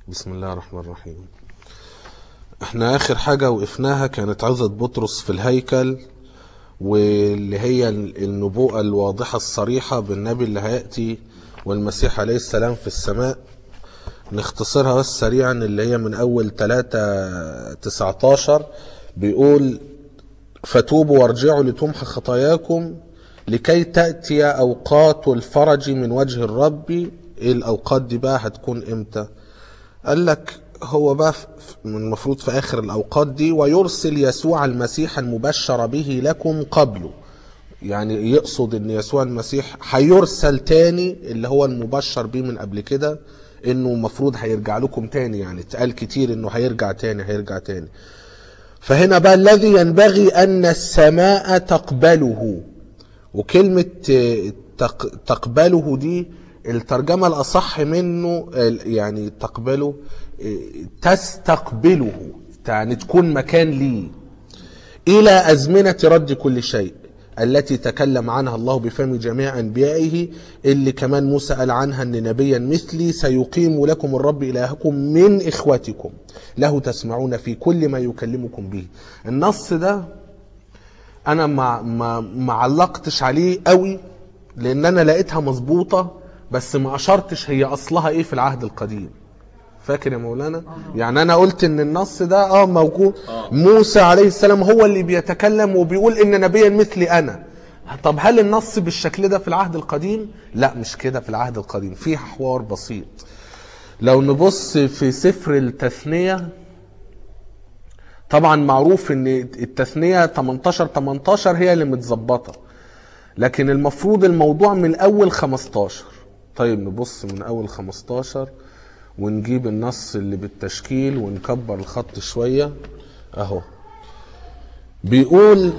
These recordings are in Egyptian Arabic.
بسم الله الرحمن الرحيم احنا اخر حاجة وقفناها كانت عظة بطرس في الهيكل واللي هي النبوءة الواضحة الصريحة بالنبي اللي هيأتي والمسيح عليه السلام في السماء نختصرها بس سريعا اللي هي من اول 3 19 بيقول فتوبوا وارجعوا لتمحى خطاياكم لكي تأتي أوقات الفرج من وجه الرب ايه الأوقات دي بقى هتكون امتى قال لك هو بقى في- من المفروض في آخر الأوقات دي ويرسل يسوع المسيح المبشر به لكم قبله يعني يقصد ان يسوع المسيح هيرسل تاني اللي هو المبشر بيه من قبل كده انه المفروض هيرجع لكم تاني يعني اتقال كتير انه هيرجع تاني هيرجع تاني فهنا بقى الذي ينبغي ان السماء تقبله وكلمة آه، تق- تقبله دي الترجمة الأصح منه آه، يعني تقبله آه، تستقبله يعني تكون مكان ليه إلى أزمنة رد كل شيء التي تكلم عنها الله بفم جميع أنبيائه اللي كمان موسى قال عنها أن نبيا مثلي سيقيم لكم الرب إلهكم من إخوتكم له تسمعون في كل ما يكلمكم به النص ده انا ما ما ما علقتش عليه قوي لان انا لقيتها مظبوطه بس ما اشرتش هي اصلها ايه في العهد القديم فاكر يا مولانا يعني انا قلت ان النص ده اه موجود موسى عليه السلام هو اللي بيتكلم وبيقول ان نبيا مثلي انا طب هل النص بالشكل ده في العهد القديم لا مش كده في العهد القديم فيه حوار بسيط لو نبص في سفر التثنيه طبعا معروف ان التثنيه 18 18 هي اللي متظبطه لكن المفروض الموضوع من اول 15 طيب نبص من اول 15 ونجيب النص اللي بالتشكيل ونكبر الخط شويه اهو بيقول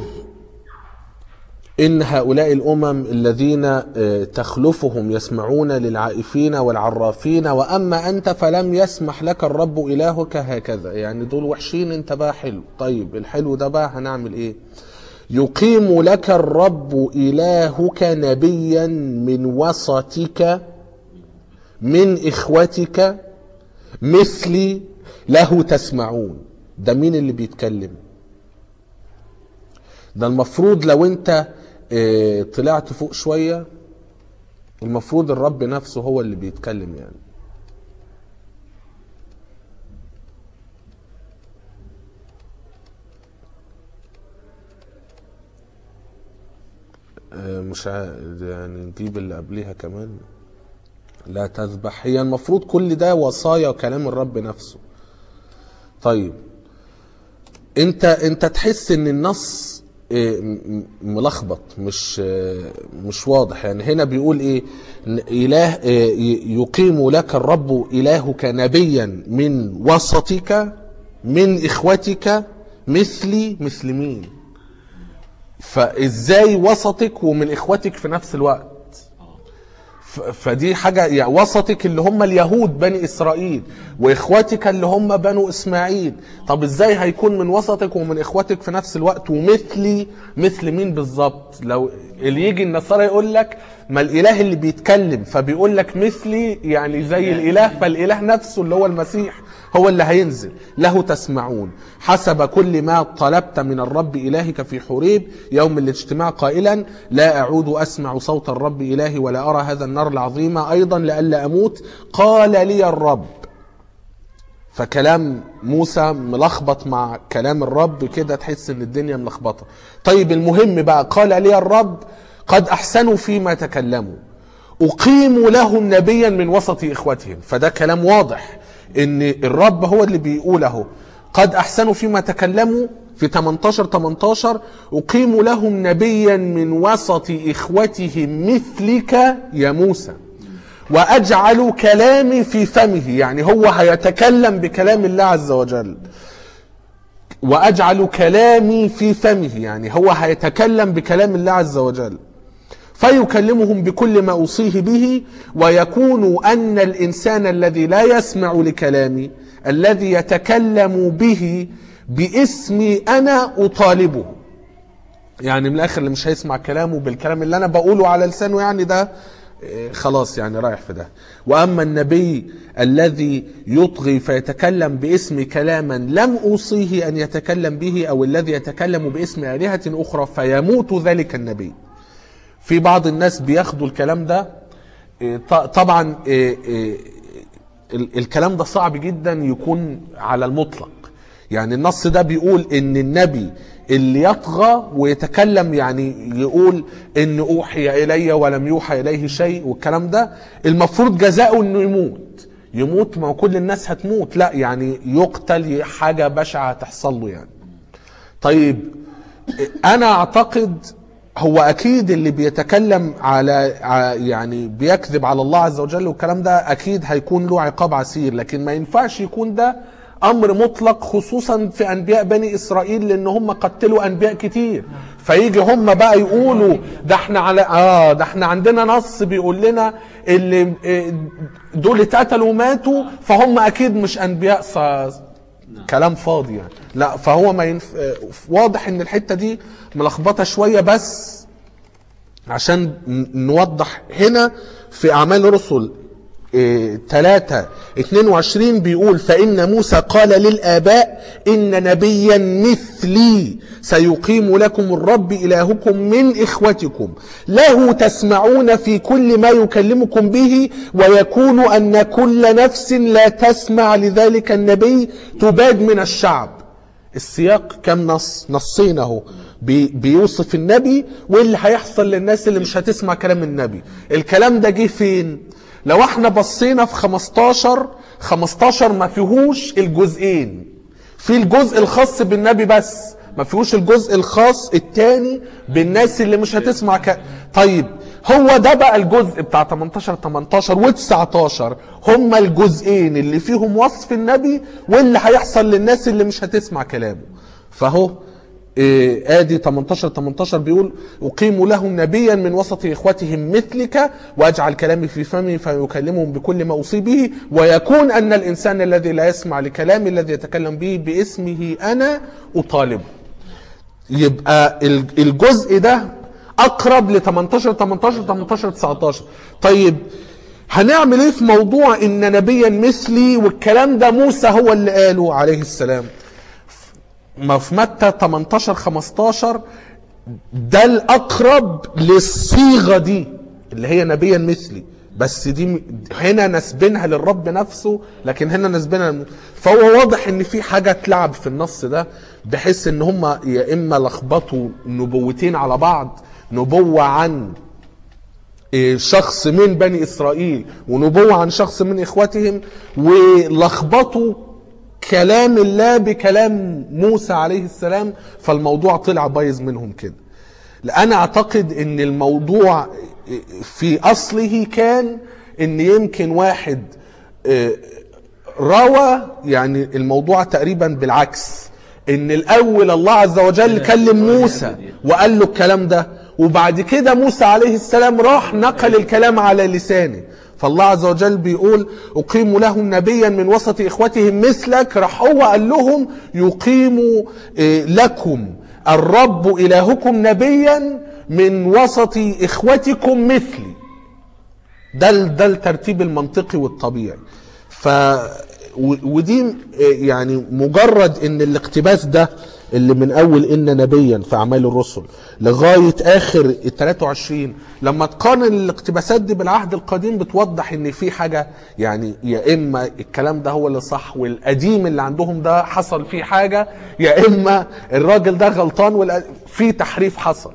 إن هؤلاء الأمم الذين آه، تخلفهم يسمعون للعائفين والعرافين وأما أنت فلم يسمح لك الرب إلهك هكذا يعني دول وحشين أنت بقى حلو طيب الحلو ده بقى هنعمل إيه يقيم لك الرب إلهك نبيا من وسطك من إخوتك مثلي له تسمعون ده مين اللي بيتكلم ده المفروض لو انت اه، طلعت فوق شوية المفروض الرب نفسه هو اللي بيتكلم يعني اه، مش ع- يعني نجيب اللي قبليها كمان لا تذبح هي المفروض كل ده وصايا وكلام الرب نفسه طيب انت انت تحس ان النص اه، م- م- ملخبط مش اه، مش واضح يعني هنا بيقول ايه ن- اله اه، ي- يقيم لك الرب الهك نبيا من وسطك من اخوتك مثلي مثل مين فازاي وسطك ومن اخوتك في نفس الوقت ف- فدي حاجة يعني وسطك اللي هم اليهود بني إسرائيل وإخواتك اللي هم بنو إسماعيل طب إزاي هيكون من وسطك ومن إخواتك في نفس الوقت ومثلي مثل مين بالظبط لو اللي يجي النصارى يقول لك ما الإله اللي بيتكلم فبيقول لك مثلي يعني زي الإله فالإله نفسه اللي هو المسيح هو اللي هينزل له تسمعون حسب كل ما طلبت من الرب إلهك في حريب يوم الاجتماع قائلا لا أعود أسمع صوت الرب إلهي ولا أرى هذا النار العظيم أيضا لئلا أموت قال لي الرب فكلام موسى ملخبط مع كلام الرب كده تحس ان الدنيا ملخبطه طيب المهم بقى قال لي الرب قد احسنوا فيما تكلموا اقيم لهم نبيا من وسط اخوتهم فده كلام واضح ان الرب هو اللي بيقوله قد احسنوا فيما تكلموا في 18 18 اقيم لهم نبيا من وسط اخوتهم مثلك يا موسى واجعل كلامي في فمه يعني هو هيتكلم بكلام الله عز وجل واجعل كلامي في فمه يعني هو هيتكلم بكلام الله عز وجل فيكلمهم بكل ما اوصيه به ويكون ان الانسان الذي لا يسمع لكلامي الذي يتكلم به باسمي انا اطالبه يعني من الاخر اللي مش هيسمع كلامه بالكلام اللي انا بقوله على لسانه يعني ده إيه، خلاص يعني رايح في ده واما النبي الذي يطغي فيتكلم باسم كلاما لم اوصيه ان يتكلم به او الذي يتكلم باسم الهه اخرى فيموت ذلك النبي في بعض الناس بياخدوا الكلام ده إيه، ط- طبعا إيه، إيه، ال- الكلام ده صعب جدا يكون على المطلق يعني النص ده بيقول ان النبي اللي يطغى ويتكلم يعني يقول ان اوحي الي ولم يوحى اليه شيء والكلام ده المفروض جزاؤه انه يموت يموت ما هو كل الناس هتموت لا يعني يقتل حاجه بشعه هتحصل له يعني طيب انا اعتقد هو اكيد اللي بيتكلم على ع- يعني بيكذب على الله عز وجل والكلام ده اكيد هيكون له عقاب عسير لكن ما ينفعش يكون ده امر مطلق خصوصا في انبياء بني اسرائيل لان هم قتلوا انبياء كتير فيجي هم بقى يقولوا ده احنا على اه ده احنا عندنا نص بيقول لنا اللي آه، دول اتقتلوا وماتوا فهم اكيد مش انبياء ص- كلام فاضي يعني لا فهو ما ينف... آه، واضح ان الحته دي ملخبطه شويه بس عشان ن- نوضح هنا في اعمال الرسل 3 22 بيقول فإن موسى قال للآباء إن نبيا مثلي سيقيم لكم الرب إلهكم من إخوتكم له تسمعون في كل ما يكلمكم به ويكون أن كل نفس لا تسمع لذلك النبي تباد من الشعب السياق كم نص نصين اهو بي بيوصف النبي واللي هيحصل للناس اللي مش هتسمع كلام النبي الكلام ده جه فين لو احنا بصينا في 15 15 ما فيهوش الجزئين في الجزء الخاص بالنبي بس ما فيهوش الجزء الخاص التاني بالناس اللي مش هتسمع ك... طيب هو ده بقى الجزء بتاع 18 18 و19 هما الجزئين اللي فيهم وصف النبي واللي هيحصل للناس اللي مش هتسمع كلامه فهو إيه ادي 18 18 بيقول اقيم لهم نبيا من وسط اخوتهم مثلك واجعل كلامي في فمه فيكلمهم بكل ما اوصي به ويكون ان الانسان الذي لا يسمع لكلامي الذي يتكلم به باسمه انا اطالبه يبقى ال- الجزء ده اقرب ل 18 18 18 19 طيب هنعمل ايه في موضوع ان نبيا مثلي والكلام ده موسى هو اللي قاله عليه السلام ما في متى 18 15 ده الاقرب للصيغه دي اللي هي نبيا مثلي بس دي م- هنا نسبينها للرب نفسه لكن هنا نسبينها للم- فهو واضح ان في حاجه اتلعب في النص ده بحيث ان هم يا اما لخبطوا نبوتين على بعض نبوه عن إيه، شخص من بني اسرائيل ونبوه عن شخص من اخوتهم ولخبطوا كلام الله بكلام موسى عليه السلام فالموضوع طلع بايظ منهم كده انا اعتقد ان الموضوع في اصله كان ان يمكن واحد آه، روى يعني الموضوع تقريبا بالعكس ان الاول الله عز وجل كلم موسى وقال له الكلام ده وبعد كده موسى عليه السلام راح نقل الكلام على لسانه فالله عز وجل بيقول أقيم لهم نبيا من وسط إخوتهم مثلك راح هو قال لهم يقيم إيه، لكم الرب إلهكم نبيا من وسط إخوتكم مثلي ده ال- ده الترتيب المنطقي والطبيعي ف و- ودي م- يعني مجرد ان الاقتباس ده اللي من اول ان نبيا في اعمال الرسل لغايه اخر ال 23 لما تقارن الاقتباسات دي بالعهد القديم بتوضح ان في حاجه يعني يا اما الكلام ده هو اللي صح والقديم اللي عندهم ده حصل فيه حاجه يا اما الراجل ده غلطان والأ- في تحريف حصل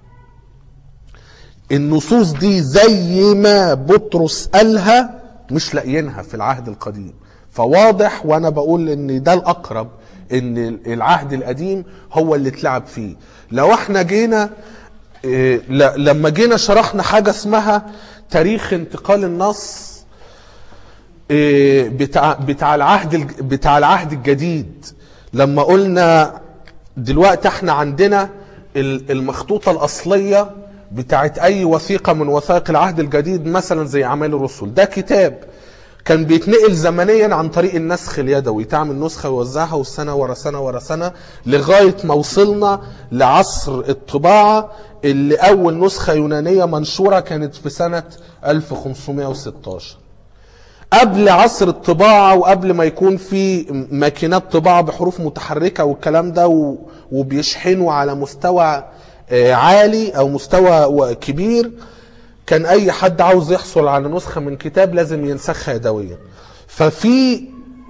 النصوص دي زي ما بطرس قالها مش لاقيينها في العهد القديم فواضح وانا بقول ان ده الاقرب ان العهد القديم هو اللي اتلعب فيه لو احنا جينا إيه، ل- لما جينا شرحنا حاجه اسمها تاريخ انتقال النص إيه، بتاع بتاع العهد الج- بتاع العهد الجديد لما قلنا دلوقتي احنا عندنا ال- المخطوطه الاصليه بتاعت اي وثيقه من وثائق العهد الجديد مثلا زي اعمال الرسل ده كتاب كان بيتنقل زمنيا عن طريق النسخ اليدوي تعمل نسخه ويوزعها والسنه ورا سنه ورا سنه لغايه ما وصلنا لعصر الطباعه اللي أول نسخة يونانية منشورة كانت في سنة 1516 قبل عصر الطباعة وقبل ما يكون في ماكينات طباعة بحروف متحركة والكلام ده و- وبيشحنوا على مستوى آه، عالي أو مستوى و- كبير كان أي حد عاوز يحصل على نسخة من كتاب لازم ينسخها يدويا ففي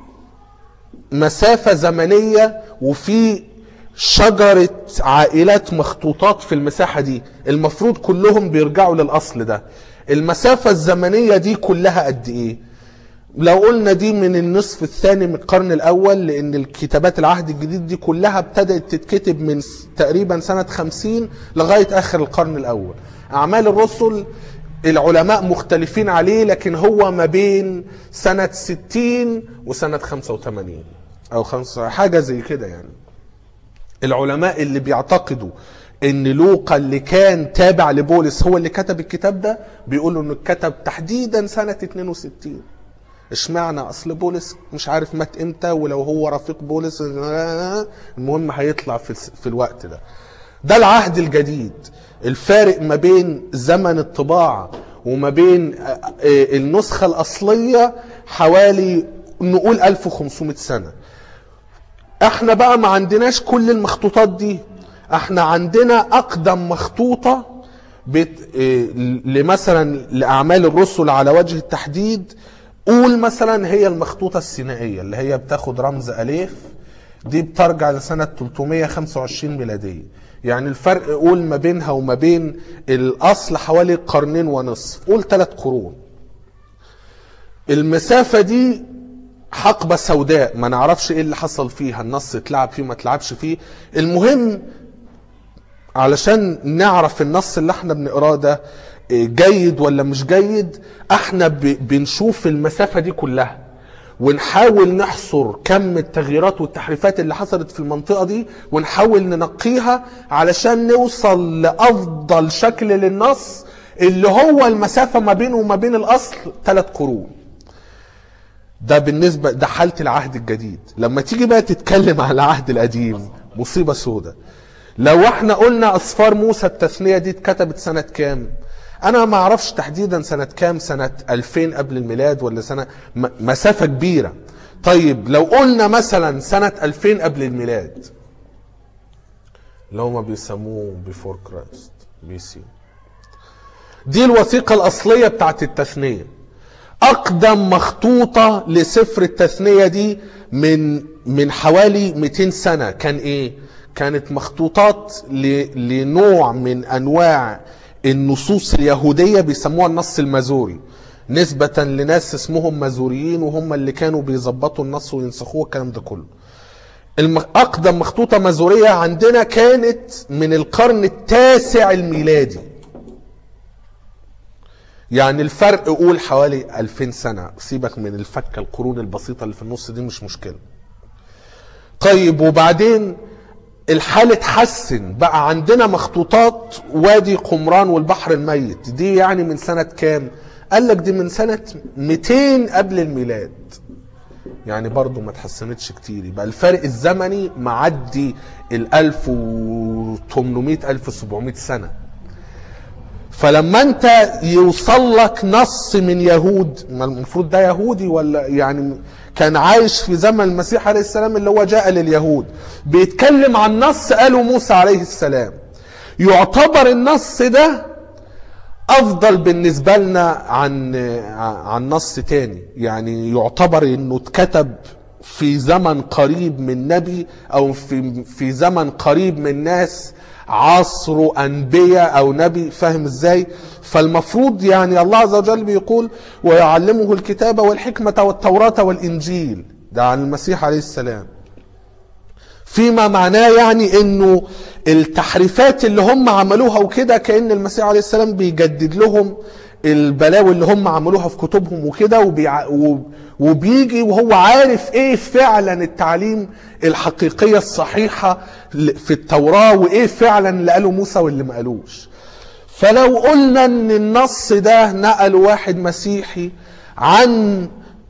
مسافة زمنية وفي شجرة عائلات مخطوطات في المساحة دي المفروض كلهم بيرجعوا للأصل ده المسافة الزمنية دي كلها قد إيه لو قلنا دي من النصف الثاني من القرن الأول لأن الكتابات العهد الجديد دي كلها ابتدأت تتكتب من س- تقريبا سنة 50 لغاية آخر القرن الأول أعمال الرسل العلماء مختلفين عليه لكن هو ما بين سنة 60 وسنة 85 أو خمسة حاجة زي كده يعني العلماء اللي بيعتقدوا ان لوقا اللي كان تابع لبولس هو اللي كتب الكتاب ده بيقولوا انه اتكتب تحديدا سنة 62 اشمعنى اصل بولس مش عارف مات امتى ولو هو رفيق بولس المهم هيطلع في, الس- في الوقت ده ده العهد الجديد الفارق ما بين زمن الطباعة وما بين آه، آه، النسخة الأصلية حوالي نقول 1500 سنة احنا بقى ما عندناش كل المخطوطات دي احنا عندنا اقدم مخطوطة بت... إيه، لمثلا لاعمال الرسل على وجه التحديد قول مثلا هي المخطوطة السينائية اللي هي بتاخد رمز اليف دي بترجع لسنة 325 ميلادية يعني الفرق قول ما بينها وما بين الاصل حوالي قرنين ونصف قول ثلاث قرون المسافة دي حقبة سوداء ما نعرفش ايه اللي حصل فيها النص اتلعب فيه ما اتلعبش فيه المهم علشان نعرف النص اللي احنا بنقراه ده إيه، جيد ولا مش جيد احنا ب- بنشوف المسافة دي كلها ونحاول نحصر كم التغييرات والتحريفات اللي حصلت في المنطقة دي ونحاول ننقيها علشان نوصل لأفضل شكل للنص اللي هو المسافة ما بينه وما بين الأصل ثلاث قرون ده بالنسبة ده حالة العهد الجديد لما تيجي بقى تتكلم على العهد القديم مصيبة سودة لو احنا قلنا أصفار موسى التثنية دي اتكتبت سنة كام أنا ما أعرفش تحديدا سنة كام سنة 2000 قبل الميلاد ولا سنة م- مسافة كبيرة طيب لو قلنا مثلا سنة 2000 قبل الميلاد اللي هما بيسموه بيفور كرايست بي سي دي الوثيقة الأصلية بتاعت التثنية أقدم مخطوطة لسفر التثنية دي من من حوالي 200 سنة كان إيه؟ كانت مخطوطات ل- لنوع من أنواع النصوص اليهودية بيسموها النص المازوري نسبة لناس اسمهم مازوريين وهم اللي كانوا بيظبطوا النص وينسخوه الكلام ده كله الم- أقدم مخطوطة مازورية عندنا كانت من القرن التاسع الميلادي يعني الفرق قول حوالي 2000 سنة سيبك من الفكة القرون البسيطة اللي في النص دي مش مشكلة طيب وبعدين الحال اتحسن بقى عندنا مخطوطات وادي قمران والبحر الميت دي يعني من سنة كام قال لك دي من سنة 200 قبل الميلاد يعني برضو ما اتحسنتش كتير يبقى الفرق الزمني معدي ال 1800 1700 سنه فلما انت يوصل لك نص من يهود ما المفروض ده يهودي ولا يعني كان عايش في زمن المسيح عليه السلام اللي هو جاء لليهود بيتكلم عن نص قاله موسى عليه السلام يعتبر النص ده افضل بالنسبه لنا عن عن نص تاني يعني يعتبر انه اتكتب في زمن قريب من نبي او في في زمن قريب من ناس عصره انبياء او نبي فاهم ازاي فالمفروض يعني الله عز وجل بيقول ويعلمه الكتاب والحكمه والتوراه والانجيل ده عن المسيح عليه السلام فيما معناه يعني انه التحريفات اللي هم عملوها وكده كان المسيح عليه السلام بيجدد لهم البلاوي اللي هم عملوها في كتبهم وكده وبيع... و- وبيجي وهو عارف ايه فعلا التعليم الحقيقيه الصحيحه ل- في التوراه وايه فعلا اللي قاله موسى واللي ما قالوش فلو قلنا ان النص ده نقل واحد مسيحي عن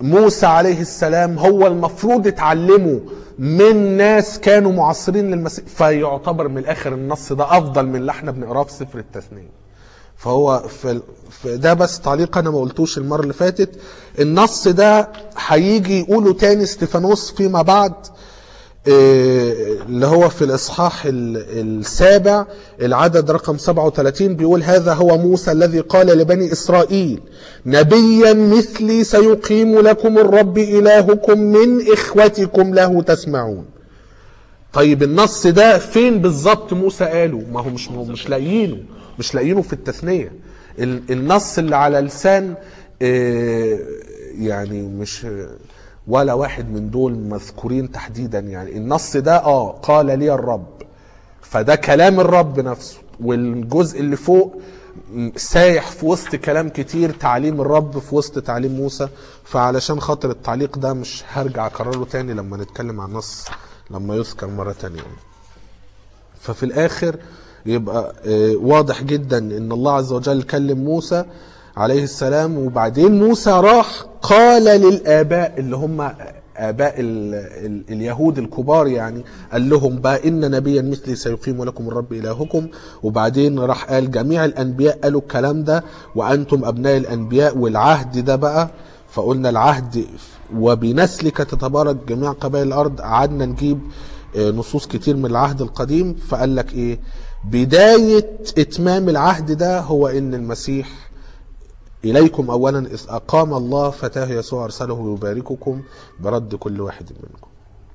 موسى عليه السلام هو المفروض اتعلمه من ناس كانوا معاصرين للمسيح فيعتبر من الاخر النص ده افضل من اللي احنا بنقراه في سفر التثنيه فهو في في ده بس تعليق انا ما قلتوش المره اللي فاتت النص ده هيجي يقوله تاني استيفانوس فيما بعد إيه، اللي هو في الاصحاح ال- السابع العدد رقم 37 بيقول هذا هو موسى الذي قال لبني اسرائيل نبيا مثلي سيقيم لكم الرب الهكم من اخوتكم له تسمعون طيب النص ده فين بالظبط موسى قاله ما هو مش مش لاقيينه مش لاقيينه في التثنيه ال- النص اللي على لسان آه، يعني مش ولا واحد من دول مذكورين تحديدا يعني النص ده اه قال لي الرب فده كلام الرب نفسه والجزء اللي فوق م- سايح في وسط كلام كتير تعليم الرب في وسط تعليم موسى فعلشان خاطر التعليق ده مش هرجع اكرره تاني لما نتكلم عن النص لما يذكر مرة تانية يعني. ففي الاخر يبقى آه، واضح جدا ان الله عز وجل كلم موسى عليه السلام وبعدين موسى راح قال للاباء اللي هم اباء ال ال اليهود الكبار يعني قال لهم بقى ان نبيا مثلي سيقيم لكم الرب الهكم وبعدين راح قال جميع الانبياء قالوا الكلام ده وانتم ابناء الانبياء والعهد ده بقى فقلنا العهد وبنسلك تتبارك جميع قبائل الارض قعدنا نجيب آه، نصوص كتير من العهد القديم فقال لك ايه بداية اتمام العهد ده هو ان المسيح اليكم اولا اذ اقام الله فتاه يسوع ارسله يبارككم برد كل واحد منكم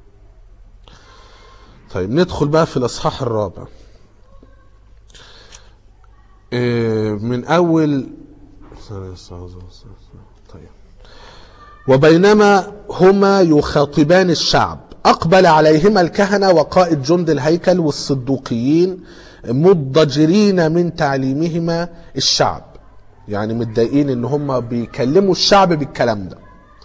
طيب ندخل بقى في الاصحاح الرابع إيه، من اول طيب وبينما هما يخاطبان الشعب أقبل عليهما الكهنة وقائد جند الهيكل والصدوقيين مضجرين من تعليمهما الشعب يعني متضايقين ان هم بيكلموا الشعب بالكلام ده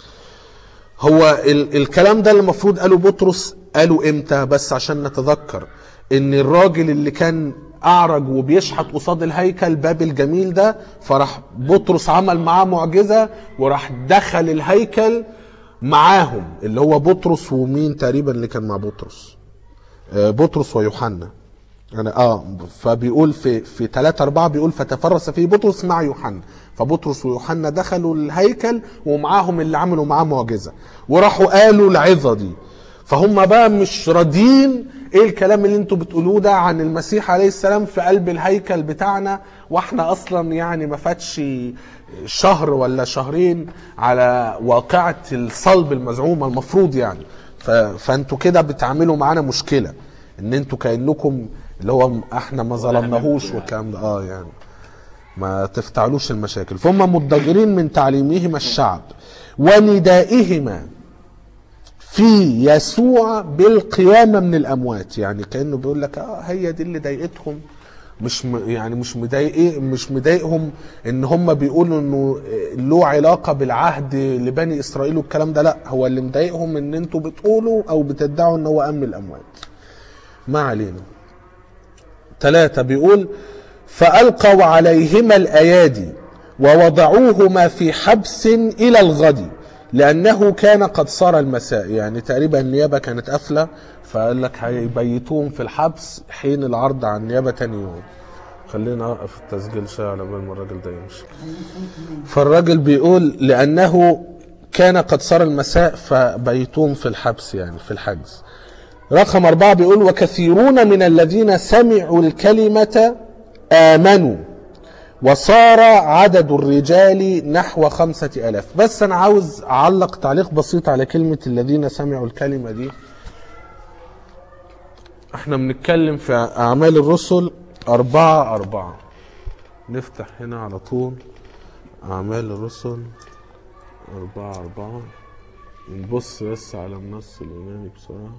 هو ال الكلام ده اللي المفروض قاله بطرس قالوا امتى بس عشان نتذكر ان الراجل اللي كان اعرج وبيشحت قصاد الهيكل باب الجميل ده فراح بطرس عمل معاه معجزه وراح دخل الهيكل معاهم اللي هو بطرس ومين تقريبا اللي كان مع بطرس آه، بطرس ويوحنا انا اه فبيقول في في 3 4 بيقول فتفرس فيه بطرس مع يوحنا فبطرس ويوحنا دخلوا الهيكل ومعاهم اللي عملوا معاه معجزه وراحوا قالوا العظه دي فهم بقى مش راضيين ايه الكلام اللي انتوا بتقولوه ده عن المسيح عليه السلام في قلب الهيكل بتاعنا واحنا اصلا يعني ما فاتش شهر ولا شهرين على واقعة الصلب المزعومة المفروض يعني ف... فانتوا كده بتعملوا معانا مشكلة ان انتوا كأنكم اللي هو احنا ما ظلمناهوش والكلام ده اه يعني ما تفتعلوش المشاكل فهم مضجرين من تعليمهما الشعب وندائهما في يسوع بالقيامة من الأموات يعني كأنه بيقول لك آه هي دي اللي ضايقتهم مش م يعني مش مضايق مش مضايقهم ان هم بيقولوا انه له علاقه بالعهد لبني اسرائيل والكلام ده لا هو اللي مضايقهم ان انتوا بتقولوا او بتدعوا ان هو قام من الاموات ما علينا ثلاثة بيقول فألقوا عليهما الأيادي ووضعوهما في حبس إلى الغد لأنه كان قد صار المساء يعني تقريبا النيابة كانت قافلة فقال لك هيبيتوهم في الحبس حين العرض عن النيابة تاني يوم خلينا نوقف التسجيل شوية على بال ما الراجل ده يمشي فالراجل بيقول لأنه كان قد صار المساء فبيتوهم في الحبس يعني في الحجز رقم أربعة بيقول وكثيرون من الذين سمعوا الكلمة آمنوا وصار عدد الرجال نحو خمسة ألاف بس أنا عاوز أعلق تعليق بسيط على كلمة الذين سمعوا الكلمة دي احنا بنتكلم في أعمال الرسل أربعة أربعة نفتح هنا على طول أعمال الرسل أربعة أربعة نبص بس على النص اليوناني بسرعة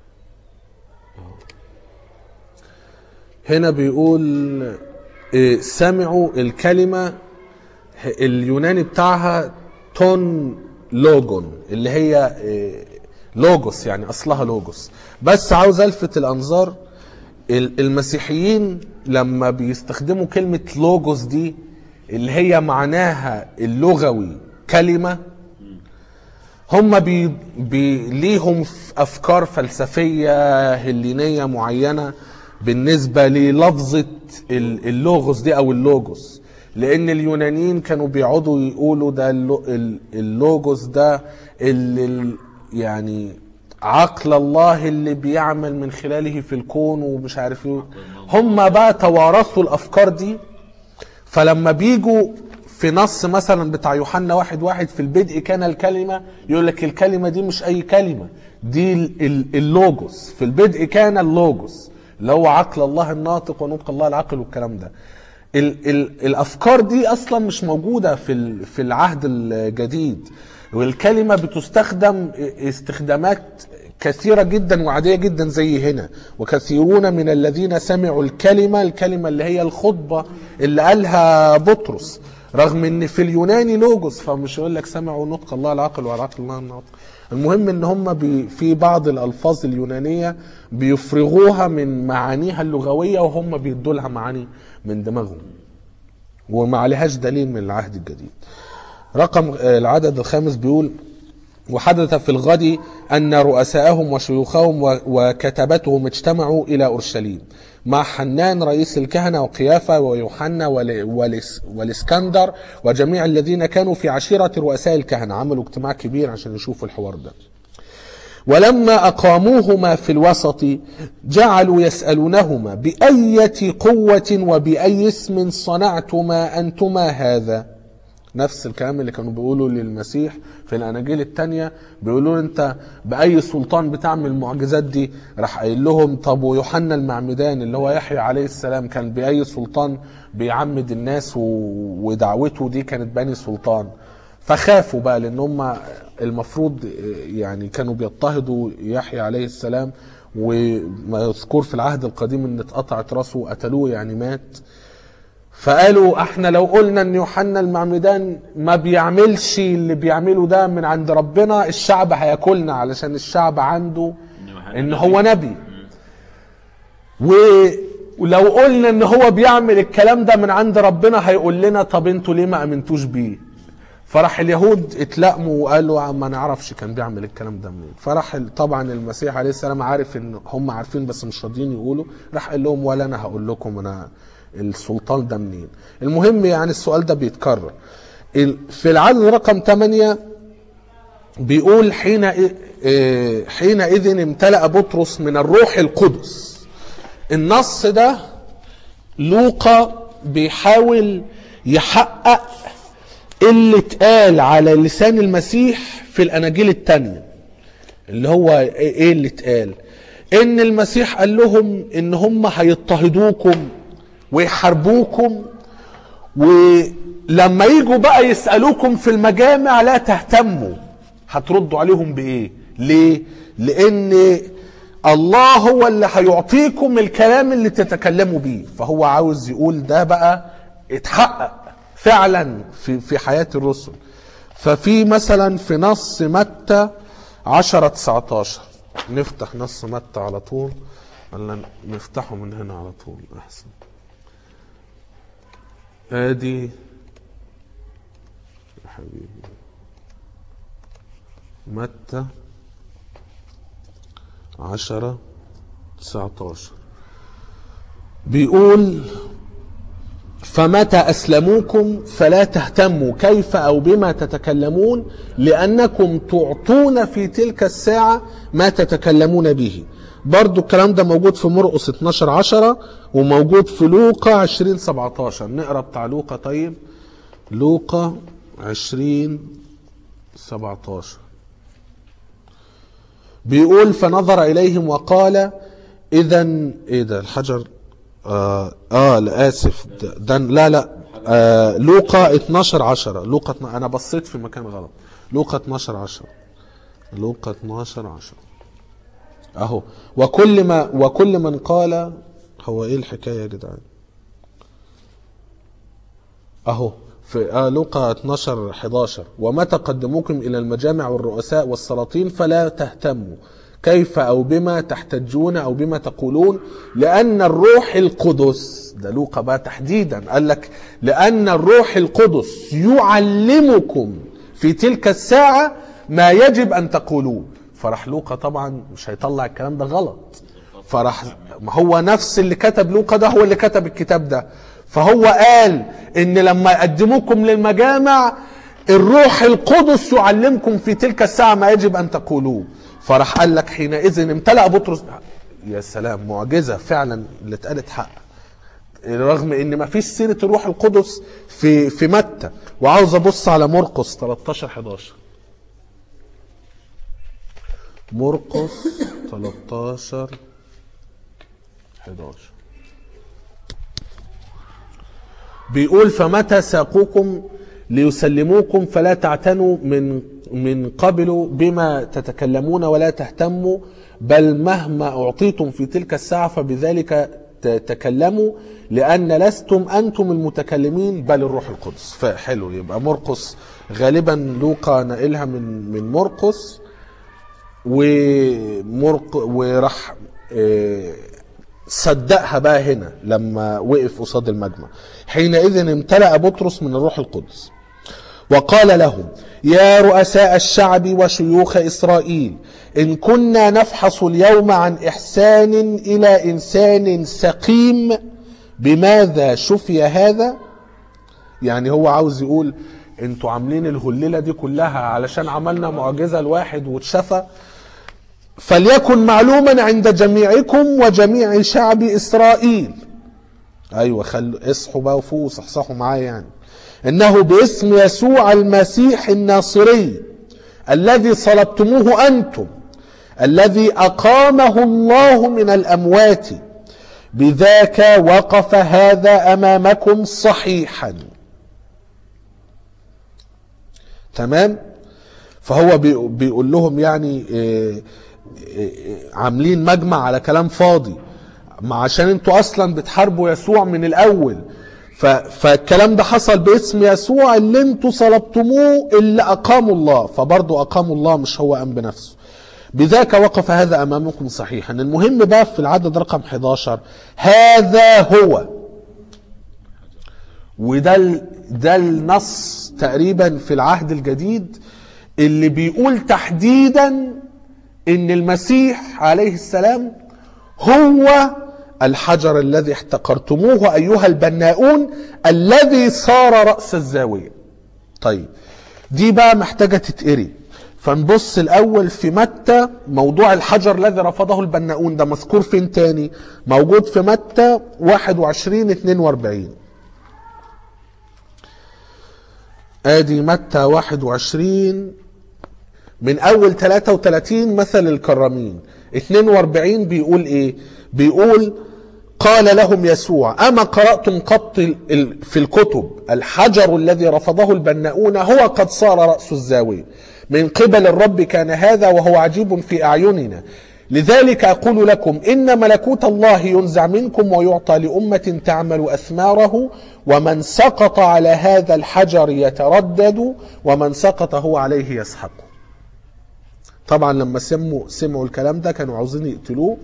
هنا بيقول إيه، سمعوا الكلمة اليوناني بتاعها تون لوجون اللي هي إيه، لوجوس يعني اصلها لوجوس بس عاوز الفت الانظار ال- المسيحيين لما بيستخدموا كلمة لوجوس دي اللي هي معناها اللغوي كلمة هم بي بي ليهم ف- افكار فلسفيه هلينيه معينه بالنسبه للفظه ال- اللوغوس دي او اللوجوس لان اليونانيين كانوا بيقعدوا يقولوا ده اللو- ال- اللوجوس ده اللي ال- يعني عقل الله اللي بيعمل من خلاله في الكون ومش عارف ايه هم بقى توارثوا الافكار دي فلما بيجوا في نص مثلا بتاع يوحنا واحد واحد في البدء كان الكلمة يقول لك الكلمة دي مش أي كلمة دي ال- ال- اللوجوس في البدء كان اللوجوس اللي هو عقل الله الناطق ونطق الله العقل والكلام ده ال ال الأفكار دي أصلا مش موجودة في ال- في العهد الجديد والكلمة بتستخدم استخدامات كثيرة جدا وعادية جدا زي هنا وكثيرون من الذين سمعوا الكلمة الكلمة اللي هي الخطبة اللي قالها بطرس رغم ان في اليوناني لوجوس فمش يقول لك سمعوا نطق الله العقل والعقل الله الناطق المهم ان هم بي في بعض الالفاظ اليونانيه بيفرغوها من معانيها اللغويه وهم بيدوا لها معاني من دماغهم وما عليهاش دليل من العهد الجديد رقم آه، العدد الخامس بيقول وحدث في الغد أن رؤساءهم وشيوخهم و- وكتبتهم اجتمعوا إلى أورشليم مع حنان رئيس الكهنة وقيافة ويوحنا ول- والإس- والإسكندر وجميع الذين كانوا في عشيرة رؤساء الكهنة عملوا اجتماع كبير عشان يشوفوا الحوار ده ولما أقاموهما في الوسط جعلوا يسألونهما بأية قوة وبأي اسم صنعتما أنتما هذا نفس الكلام اللي كانوا بيقولوا للمسيح في الاناجيل التانية بيقولوا له انت باي سلطان بتعمل المعجزات دي راح قايل لهم طب ويوحنا المعمدان اللي هو يحيى عليه السلام كان باي سلطان بيعمد الناس و... ودعوته دي كانت بني سلطان فخافوا بقى لان هم المفروض يعني كانوا بيضطهدوا يحيى عليه السلام وما يذكر في العهد القديم ان اتقطعت راسه وقتلوه يعني مات فقالوا احنا لو قلنا ان يوحنا المعمدان ما بيعملش اللي بيعمله ده من عند ربنا الشعب هياكلنا علشان الشعب عنده ان هو نبي و- ولو قلنا ان هو بيعمل الكلام ده من عند ربنا هيقول لنا طب انتوا ليه ما امنتوش بيه فراح اليهود اتلقموا وقالوا ما نعرفش كان بيعمل الكلام ده منين فراح ال- طبعا المسيح عليه السلام عارف ان هم عارفين بس مش راضيين يقولوا راح قال لهم ولا انا هقول لكم انا السلطان ده منين المهم يعني السؤال ده بيتكرر ال- في العدد رقم 8 بيقول حين اه، حينئذ امتلأ بطرس من الروح القدس النص ده لوقا بيحاول يحقق اللي اتقال على لسان المسيح في الاناجيل التانية اللي هو ايه اللي اتقال ان المسيح قال لهم ان هم هيضطهدوكم ويحاربوكم ولما يجوا بقى يسألوكم في المجامع لا تهتموا هتردوا عليهم بايه ليه لان الله هو اللي هيعطيكم الكلام اللي تتكلموا بيه فهو عاوز يقول ده بقى اتحقق فعلا في في حياة الرسل ففي مثلا في نص متى 10 19 نفتح نص متى على طول ولا نفتحه من هنا على طول احسن ادي يا حبيبي متى عشرة تسعتاشر بيقول فمتى أسلموكم فلا تهتموا كيف أو بما تتكلمون لأنكم تعطون في تلك الساعة ما تتكلمون به برضو الكلام ده موجود في مرقس 12 10 وموجود في لوقا 20 17 نقرا بتاع لوقا طيب لوقا 20 17 بيقول فنظر إليهم وقال إذا إيه ده الحجر آه, آه لا آسف ده, ده لا لا آه لوقا 12 10 لوقا 12 أنا بصيت في مكان غلط لوقا 12 10 لوقا 12 10 أهو وكل ما وكل من قال هو إيه الحكاية يا جدعان أهو في آه لوقا 12 11 ومتى قدموكم إلى المجامع والرؤساء والسلاطين فلا تهتموا كيف أو بما تحتجون أو بما تقولون لأن الروح القدس ده لوقا بقى تحديدا قال لك لأن الروح القدس يعلمكم في تلك الساعة ما يجب ان تقولوه فراح لوقا طبعا مش هيطلع الكلام ده غلط فراح ما هو نفس اللي كتب لوقا ده هو اللي كتب الكتاب ده فهو قال ان لما يقدموكم للمجامع الروح القدس يعلمكم في تلك الساعة ما يجب أن تقولوه فراح قال لك حينئذ امتلأ بطرس يا سلام معجزة فعلا اللي اتقالت حق رغم ان ما فيش سيرة الروح القدس في في متى وعاوز ابص على مرقس 13 11 مرقس 13 11 بيقول فمتى ساقوكم ليسلموكم فلا تعتنوا من من قبل بما تتكلمون ولا تهتموا بل مهما اعطيتم في تلك الساعه فبذلك ت- تكلموا لان لستم انتم المتكلمين بل الروح القدس فحلو يبقى مرقس غالبا لوقا نقلها من من مرقس ومرق وراح آه، صدقها بقى هنا لما وقف قصاد المجمع حينئذ امتلأ بطرس من الروح القدس وقال لهم يا رؤساء الشعب وشيوخ إسرائيل إن كنا نفحص اليوم عن إحسان إلى إنسان سقيم بماذا شفي هذا يعني هو عاوز يقول انتوا عاملين الهليله دي كلها علشان عملنا معجزه لواحد واتشفى فليكن معلوما عند جميعكم وجميع شعب اسرائيل ايوه خلوا اصحوا بقى وفوقوا صحصحوا معايا يعني انه باسم يسوع المسيح الناصري الذي صلبتموه انتم الذي اقامه الله من الاموات بذاك وقف هذا امامكم صحيحا تمام فهو بي- بيقول لهم يعني إيه إيه عاملين مجمع على كلام فاضي ما عشان انتوا اصلا بتحاربوا يسوع من الاول ف... فالكلام ده حصل باسم يسوع اللي انتوا صلبتموه اللي اقاموا الله فبرضه اقاموا الله مش هو قام بنفسه بذاك وقف هذا امامكم صحيحا المهم بقى في العدد رقم 11 هذا هو وده ال- ده النص تقريبا في العهد الجديد اللي بيقول تحديدا ان المسيح عليه السلام هو الحجر الذي احتقرتموه ايها البناؤون الذي صار راس الزاويه طيب دي بقى محتاجه تتقري فنبص الاول في متى موضوع الحجر الذي رفضه البناؤون ده مذكور فين تاني موجود في متى 21 42 ادي متى 21 من اول 33 مثل الكرامين 42 بيقول ايه بيقول قال لهم يسوع اما قراتم قط ال- ال- في الكتب الحجر الذي رفضه البناؤون هو قد صار راس الزاويه من قبل الرب كان هذا وهو عجيب في اعيننا لذلك اقول لكم ان ملكوت الله ينزع منكم ويعطى لامه تعمل اثماره ومن سقط على هذا الحجر يتردد ومن سقط هو عليه يسحق طبعا لما سموا سمعوا الكلام ده كانوا عاوزين يقتلوه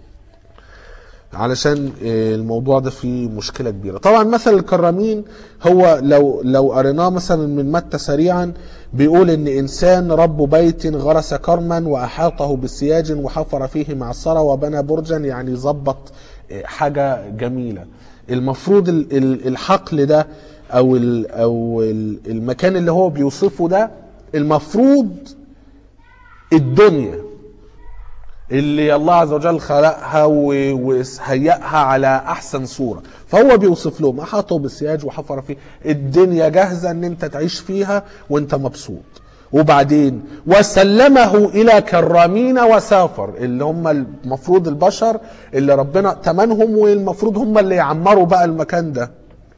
علشان آه، الموضوع ده فيه مشكله كبيره طبعا مثل الكرامين هو لو لو قريناه مثلا من متى سريعا بيقول ان انسان رب بيت غرس كرما واحاطه بسياج وحفر فيه معصره وبنى برجا يعني ظبط آه، حاجه جميله المفروض ال- ال- الحقل ده او ال- او ال- المكان اللي هو بيوصفه ده المفروض الدنيا اللي الله عز وجل خلقها و- وهيئها على احسن صوره فهو بيوصف لهم احاطوا بالسياج وحفر فيه الدنيا جاهزه ان انت تعيش فيها وانت مبسوط وبعدين وسلمه الى كرامين وسافر اللي هم المفروض البشر اللي ربنا تمنهم والمفروض هم اللي يعمروا بقى المكان ده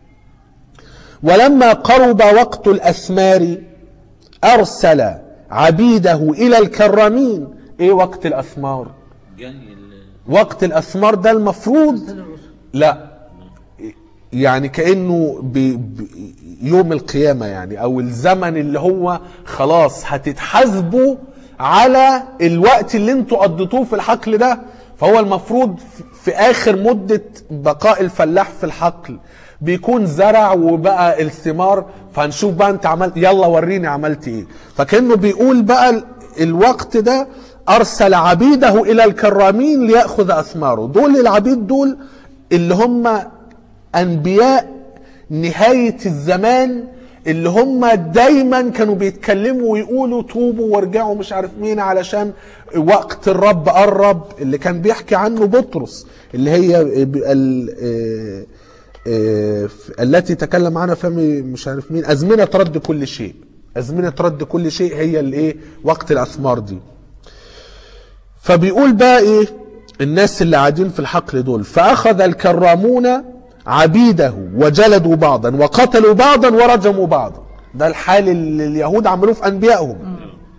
ولما قرب وقت الأثمار أرسل عبيده إلى الكرامين إيه وقت الأثمار جني ال- وقت الأثمار ده المفروض لا يعني كأنه ب... ب... يوم القيامة يعني أو الزمن اللي هو خلاص هتتحاسبوا على الوقت اللي انتوا قضيتوه في الحقل ده فهو المفروض في- في آخر مدة بقاء الفلاح في الحقل بيكون زرع وبقى الثمار فهنشوف بقى انت عملت يلا وريني عملت ايه فكانه بيقول بقى ال- الوقت ده ارسل عبيده الى الكرامين لياخذ اثماره دول العبيد دول اللي هم انبياء نهايه الزمان اللي هم دايما كانوا بيتكلموا ويقولوا توبوا وارجعوا مش عارف مين علشان وقت الرب قرب اللي كان بيحكي عنه بطرس اللي هي ب- ال- آه، آه، التي تكلم عنها فمي مش عارف مين أزمنة رد كل شيء أزمنة رد كل شيء هي الايه وقت الأثمار دي فبيقول بقى ايه الناس اللي قاعدين في الحقل دول فأخذ الكرامون عبيده وجلدوا بعضا وقتلوا بعضا ورجموا بعضا ده الحال اللي اليهود عملوه في أنبيائهم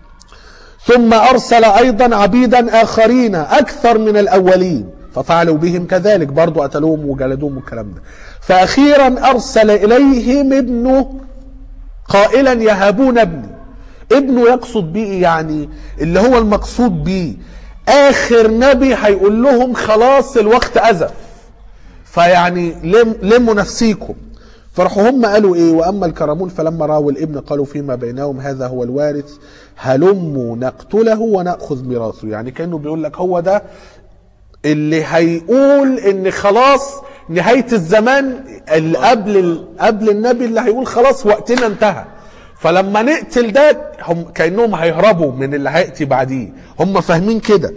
ثم أرسل أيضا عبيدا آخرين أكثر من الأولين ففعلوا بهم كذلك برضو قتلوهم وجلدوهم والكلام ده فأخيرا أرسل إليهم ابنه قائلا يهابون ابني ابنه يقصد بيه إيه؟ يعني اللي هو المقصود بيه آخر نبي هيقول لهم خلاص الوقت أزف فيعني لم لموا نفسيكم فراحوا هم قالوا ايه واما الكرمون فلما راوا الابن قالوا فيما بينهم هذا هو الوارث هلموا نقتله وناخذ ميراثه يعني كانه بيقول لك هو ده اللي هيقول ان خلاص نهايه الزمان اللي قبل قبل النبي اللي هيقول خلاص وقتنا انتهى فلما نقتل ده هم كانهم هيهربوا من اللي هياتي بعديه هم فاهمين كده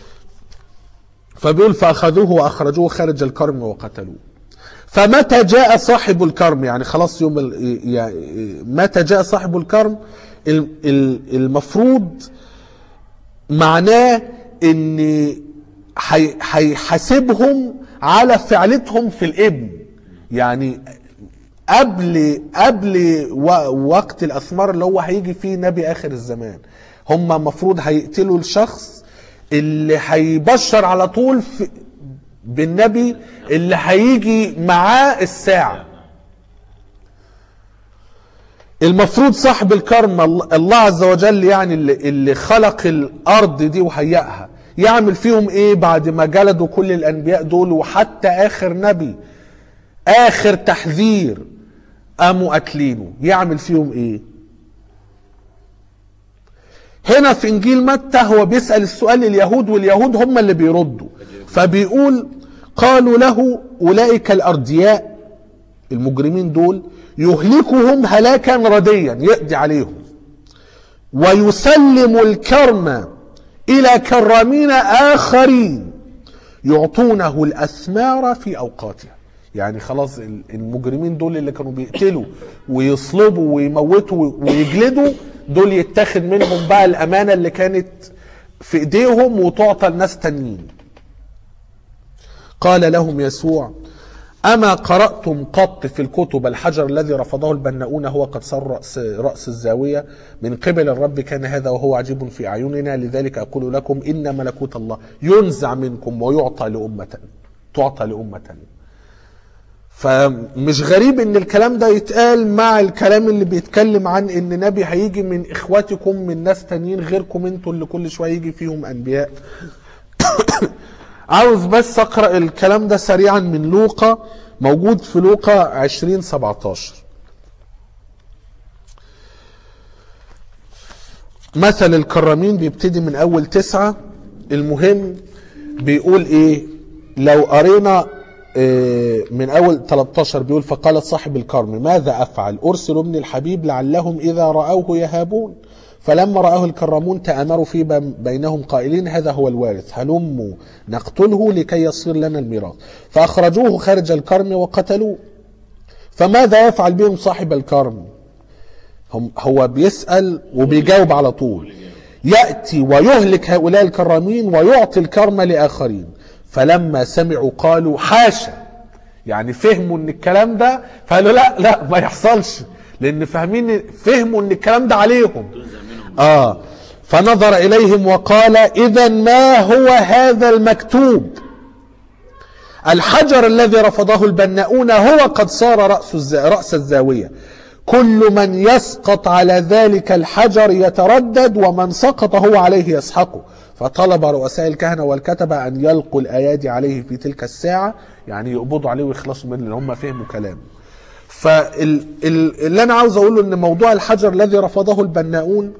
فبيقول فاخذوه واخرجوه خارج الكرم وقتلوه فمتى جاء صاحب الكرم يعني خلاص يوم ال- يعني متى جاء صاحب الكرم ال- ال- المفروض معناه ان هي- هيحاسبهم على فعلتهم في الابن يعني قبل قبل و- وقت الاثمار اللي هو هيجي فيه نبي اخر الزمان هم مفروض هيقتلوا الشخص اللي هيبشر على طول في بالنبي اللي هيجي معاه الساعه المفروض صاحب الكرم الله- الله عز وجل يعني اللي, اللي خلق الارض دي وهيئها يعمل فيهم ايه بعد ما جلدوا كل الانبياء دول وحتى اخر نبي اخر تحذير قاموا قاتلينه يعمل فيهم ايه هنا في انجيل متى هو بيسال السؤال لليهود واليهود هم اللي بيردوا فبيقول قالوا له اولئك الاردياء المجرمين دول يهلكهم هلاكا رديا يقضي عليهم ويسلم الكرم الى كرامين اخرين يعطونه الاثمار في اوقاتها يعني خلاص ال- المجرمين دول اللي كانوا بيقتلوا ويصلبوا ويموتوا ويجلدوا دول يتاخد منهم بقى الامانه اللي كانت في ايديهم وتعطى لناس تانيين قال لهم يسوع أما قرأتم قط في الكتب الحجر الذي رفضه البناؤون هو قد صار رأس, رأس الزاوية من قبل الرب كان هذا وهو عجيب في أعيننا لذلك أقول لكم إن ملكوت الله ينزع منكم ويعطى لأمة تعطى لأمة فمش غريب ان الكلام ده يتقال مع الكلام اللي بيتكلم عن ان نبي هيجي من اخواتكم من ناس تانيين غيركم انتوا اللي كل شويه يجي فيهم انبياء عاوز بس اقرا الكلام ده سريعا من لوقا موجود في لوقا 20 17 مثل الكرامين بيبتدي من اول تسعة المهم بيقول ايه لو قرينا آه، من اول 13 بيقول فقال صاحب الكرم ماذا افعل ارسل ابني الحبيب لعلهم اذا راوه يهابون فلما راه الكرامون تامروا في بم- بينهم قائلين هذا هو الوارث هلموا نقتله لكي يصير لنا الميراث فاخرجوه خارج الكرم وقتلوه فماذا يفعل بهم صاحب الكرم هم هو بيسأل وبيجاوب على طول يأتي ويهلك هؤلاء الكرامين ويعطي الكرم لآخرين فلما سمعوا قالوا حاشا يعني فهموا ان الكلام ده فقالوا لا لا ما يحصلش لان فاهمين فهموا ان الكلام ده عليهم اه فنظر اليهم وقال اذا ما هو هذا المكتوب الحجر الذي رفضه البناؤون هو قد صار رأس الز... رأس الزاوية كل من يسقط على ذلك الحجر يتردد ومن سقط هو عليه يسحقه فطلب رؤساء الكهنة والكتبة أن يلقوا الأيادي عليه في تلك الساعة يعني يقبضوا عليه ويخلصوا منه لأن هم فهموا كلامه فاللي أنا عاوز أقوله أن موضوع الحجر الذي رفضه البناؤون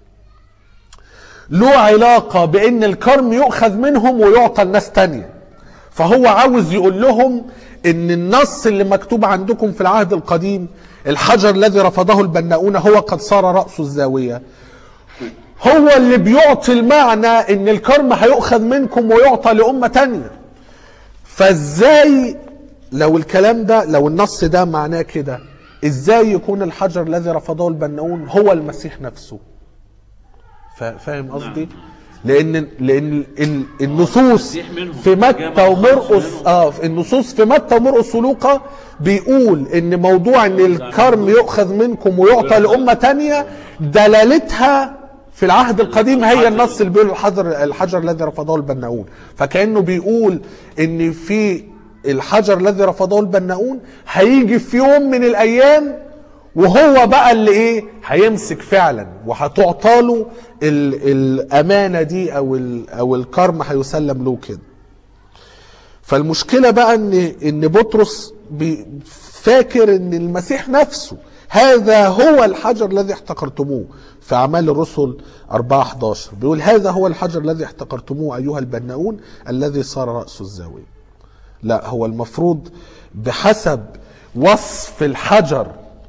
له علاقة بأن الكرم يؤخذ منهم ويعطى الناس تانية فهو عاوز يقول لهم ان النص اللي مكتوب عندكم في العهد القديم الحجر الذي رفضه البناؤون هو قد صار رأس الزاوية هو اللي بيعطي المعنى ان الكرم هيؤخذ منكم ويعطى لأمة تانية فازاي لو الكلام ده لو النص ده معناه كده ازاي يكون الحجر الذي رفضه البناؤون هو المسيح نفسه فا- فاهم قصدي لان لان ال- النصوص المسيح منهم. في متى جاب ومرقس منهم. اه النصوص في متى ومرقس ولوقا بيقول ان موضوع ان الكرم يؤخذ منكم ويعطى لامه تانية دلالتها في العهد القديم هي النص اللي بيقول الحجر الحجر الذي رفضه البناؤون فكانه بيقول ان في الحجر الذي رفضه البناؤون هيجي في يوم من الايام وهو بقى اللي ايه هيمسك فعلا وهتعطى له ال- الامانه دي او ال- او الكرم هيسلم له كده فالمشكله بقى ان ان بطرس بي- فاكر ان المسيح نفسه هذا هو الحجر الذي احتقرتموه في اعمال الرسل 4 11 بيقول هذا هو الحجر الذي احتقرتموه ايها البناؤون الذي صار راس الزاويه لا هو المفروض بحسب وصف الحجر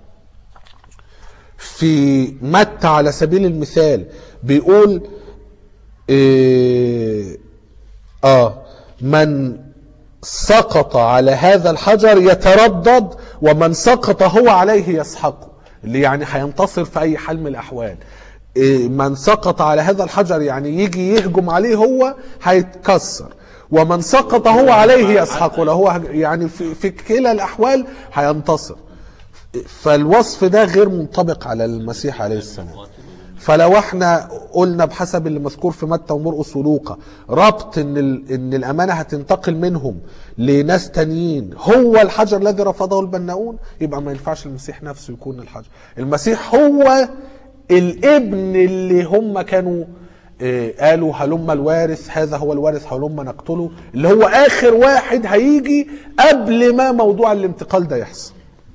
في متى على سبيل المثال بيقول إيه اه من سقط على هذا الحجر يتردد ومن سقط هو عليه يسحقه اللي يعني هينتصر في اي حال من الاحوال إيه من سقط على هذا الحجر يعني يجي يهجم عليه هو هيتكسر ومن سقط هو عليه يسحقه لو هو يعني في, في كلا الاحوال هينتصر فالوصف ده غير منطبق على المسيح عليه السلام فلو احنا قلنا بحسب اللي مذكور في متى ومرقس ولوقا ربط ان ال- ان الامانه هتنتقل منهم لناس تانيين هو الحجر الذي رفضه البناؤون يبقى ما ينفعش المسيح نفسه يكون الحجر المسيح هو الابن اللي هم كانوا آه، قالوا هلم الوارث هذا هو الوارث هلم نقتله اللي هو اخر واحد هيجي قبل ما موضوع الانتقال ده يحصل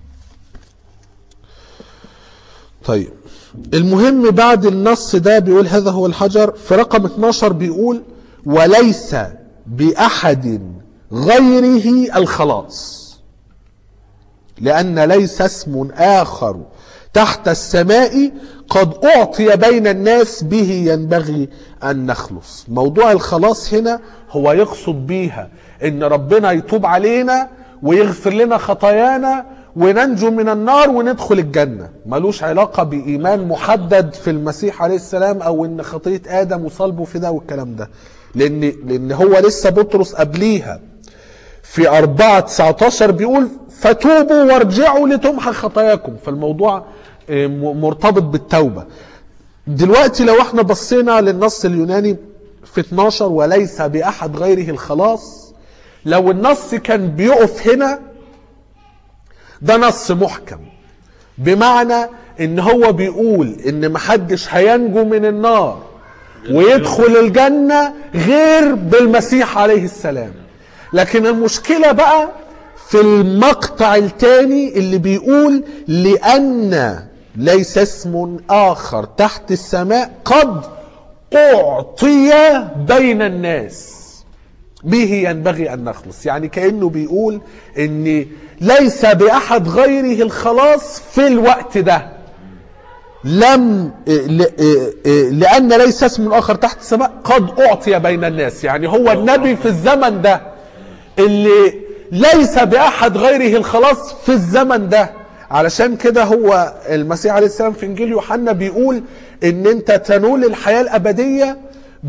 طيب المهم بعد النص ده بيقول هذا هو الحجر في رقم 12 بيقول وليس بأحد غيره الخلاص لأن ليس اسم آخر تحت السماء قد أعطي بين الناس به ينبغي أن نخلص موضوع الخلاص هنا هو يقصد بيها إن ربنا يتوب علينا ويغفر لنا خطايانا وننجو من النار وندخل الجنة ملوش علاقة بإيمان محدد في المسيح عليه السلام أو إن خطية آدم وصلبه في ده والكلام ده لأن, لأن هو لسه بطرس قبليها في 4 19 بيقول فتوبوا وارجعوا لتمحى خطاياكم فالموضوع آه، م- مرتبط بالتوبة دلوقتي لو احنا بصينا للنص اليوناني في 12 وليس بأحد غيره الخلاص لو النص كان بيقف هنا ده نص محكم بمعنى ان هو بيقول ان محدش هينجو من النار ويدخل الجنة غير بالمسيح عليه السلام لكن المشكلة بقى في المقطع الثاني اللي بيقول لأن ليس اسم آخر تحت السماء قد أعطي بين الناس به ينبغي أن نخلص يعني كأنه بيقول أن ليس بأحد غيره الخلاص في الوقت ده لم ل- لأن ليس اسم آخر تحت السماء قد أعطي بين الناس يعني هو النبي في الزمن ده اللي ليس بأحد غيره الخلاص في الزمن ده علشان كده هو المسيح عليه السلام في انجيل يوحنا بيقول ان انت تنول الحياه الابديه